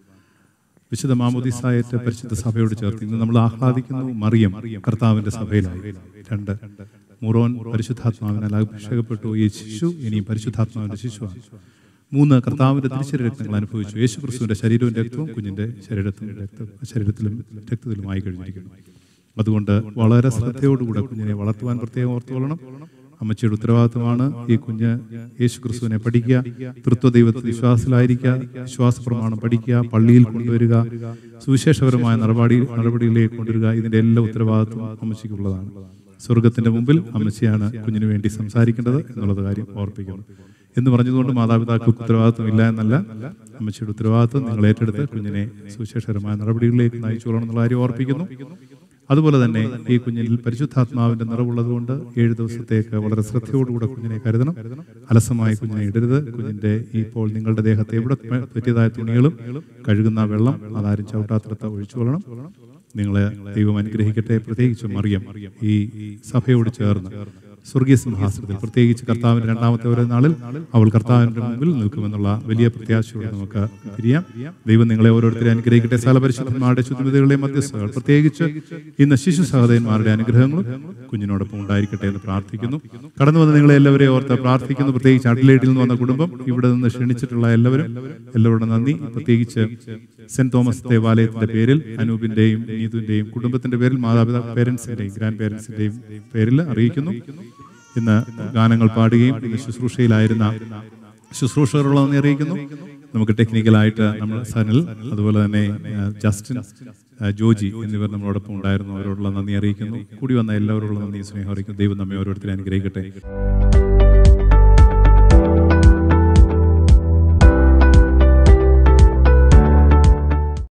വിശുദ്ധ മാമോദിസായറ്റ പരിശുദ്ധ സഭയോട് ചേർത്ത് ഇന്ന് നമ്മൾ ആഹ്ലാദിക്കുന്നു മറിയം കർത്താവിന്റെ സഭയിലായി രണ്ട് മുറോൻ പരിശുദ്ധാത്മാവിനാൽ അഭിഷേകപ്പെട്ടു ഈ ശിശു ഇനി പരിശുദ്ധാത്മാവിന്റെ ശിശുവാണ് മൂന്ന് കർത്താവിന്റെ തിരിച്ചറി രക്തങ്ങൾ അനുഭവിച്ചു യേശു ക്രിസ്തുവിന്റെ ശരീരവും രക്തവും കുഞ്ഞിന്റെ ശരീരത്തിലും രക്ത ശരീരത്തിലും രക്തത്തിലുമായി കഴിഞ്ഞിരിക്കുന്നു അതുകൊണ്ട് വളരെ ശ്രദ്ധയോടുകൂടെ കുഞ്ഞിനെ വളർത്തുവാൻ പ്രത്യേകം ഓർത്തുകൊള്ളണം അമ്മച്ചിയുടെ ഉത്തരവാദിത്വമാണ് ഈ കുഞ്ഞ് യേശു ക്രിസ്തുവിനെ പഠിക്കുക തൃത്വ ദൈവത്തിൽ വിശ്വാസത്തിലായിരിക്കുക വിശ്വാസ പ്രമാണം പഠിക്കുക പള്ളിയിൽ കൊണ്ടുവരിക സുവിശേഷപരമായ നടപടി നടപടിയിലേക്ക് കൊണ്ടുവരിക ഇതിന്റെ എല്ലാ ഉത്തരവാദിത്വം അമ്മച്ചിക്കുള്ളതാണ് സ്വർഗത്തിന്റെ മുമ്പിൽ അമ്മച്ചിയാണ് കുഞ്ഞിന് വേണ്ടി സംസാരിക്കേണ്ടത് എന്നുള്ളത് കാര്യം ഓർപ്പിക്കുന്നു എന്ന് പറഞ്ഞതുകൊണ്ട് മാതാപിതാക്കൾക്ക് ഉത്തരവാദിത്വം ഇല്ല എന്നല്ല അമ്മച്ചിയുടെ ഉത്തരവാദിത്വം നിങ്ങൾ ഏറ്റെടുത്ത് കുഞ്ഞിനെ സുവിശേഷകരമായ നടപടികളിലേക്ക് നയിച്ചുകൊള്ളണം എന്നുള്ള കാര്യം ഓർപ്പിക്കുന്നു അതുപോലെ തന്നെ ഈ കുഞ്ഞിൽ പരിശുദ്ധാത്മാവിന്റെ നിറവുള്ളതുകൊണ്ട് ഏഴ് ദിവസത്തേക്ക് വളരെ ശ്രദ്ധയോടുകൂടെ കുഞ്ഞിനെ കരുതണം അലസമായി കുഞ്ഞിനെ ഇടരുത് കുഞ്ഞിന്റെ ഇപ്പോൾ നിങ്ങളുടെ ദേഹത്തെ എവിടെ പറ്റിയതായ തുണികളും കഴുകുന്ന വെള്ളം അതാരും ചവിട്ടാത്രത്ത ഒഴിച്ചുകൊള്ളണം നിങ്ങളെ ദൈവം അനുഗ്രഹിക്കട്ടെ പ്രത്യേകിച്ച് മറിയം ഈ സഭയോട് ചേർന്ന് സ്വർഗീയ സിംഹാസനത്തിൽ പ്രത്യേകിച്ച് കർത്താവിന്റെ രണ്ടാമത്തെ ഒരു നാളിൽ അവൾ കർത്താവിന്റെ മുമ്പിൽ നിൽക്കുമെന്നുള്ള വലിയ പ്രത്യാശയോടെ നമുക്ക് പിരിയാം ദൈവം നിങ്ങളെ ഓരോരുത്തരെ അനുഗ്രഹിക്കട്ടെ സ്ഥലപരിശുദ്ധന്മാരുടെ ശുദ്ധിമതികളെ മധ്യസ്ഥകൾ പ്രത്യേകിച്ച് ഇന്ന് ശിശു സഹോദയന്മാരുടെ അനുഗ്രഹങ്ങളും കുഞ്ഞിനോടൊപ്പം ഉണ്ടായിരിക്കട്ടെ എന്ന് പ്രാർത്ഥിക്കുന്നു കടന്നു വന്ന നിങ്ങളെ എല്ലാവരെയും ഓർത്ത് പ്രാർത്ഥിക്കുന്നു പ്രത്യേകിച്ച് അഡ്ലേഡിൽ നിന്ന് വന്ന കുടുംബം ഇവിടെ നിന്ന് ക്ഷണിച്ചിട്ടുള്ള എല്ലാവരും എല്ലാവരോടും നന്ദി പ്രത്യേകിച്ച് സെന്റ് തോമസ് ദേവാലയത്തിന്റെ പേരിൽ അനൂപിന്റെയും നീതുവിന്റെയും കുടുംബത്തിന്റെ പേരിൽ മാതാപിതാ പേരൻസിന്റെയും ഗ്രാൻഡ് പേരൻസിന്റെയും പേരിൽ അറിയിക്കുന്നു ഇന്ന് ഗാനങ്ങൾ പാടുകയും ഇന്ന് ശുശ്രൂഷയിലായിരുന്ന ശുശ്രൂഷകരുള്ളതെന്ന് അറിയിക്കുന്നു നമുക്ക് ടെക്നിക്കലായിട്ട് നമ്മൾ സനിൽ അതുപോലെ തന്നെ ആ, ജസ്റ്റിൻ ആ, ജോജി എന്നിവർ നമ്മളോടൊപ്പം ഉണ്ടായിരുന്നു അവരോടുള്ള നന്ദി അറിയിക്കുന്നു കൂടി വന്ന എല്ലാവരോടുള്ള നന്ദി സ്നേഹം അറിയിക്കുന്നു ദൈവം നമ്മെ ഓരോരുത്തരെ അനുഗ്രഹിക്കട്ടെ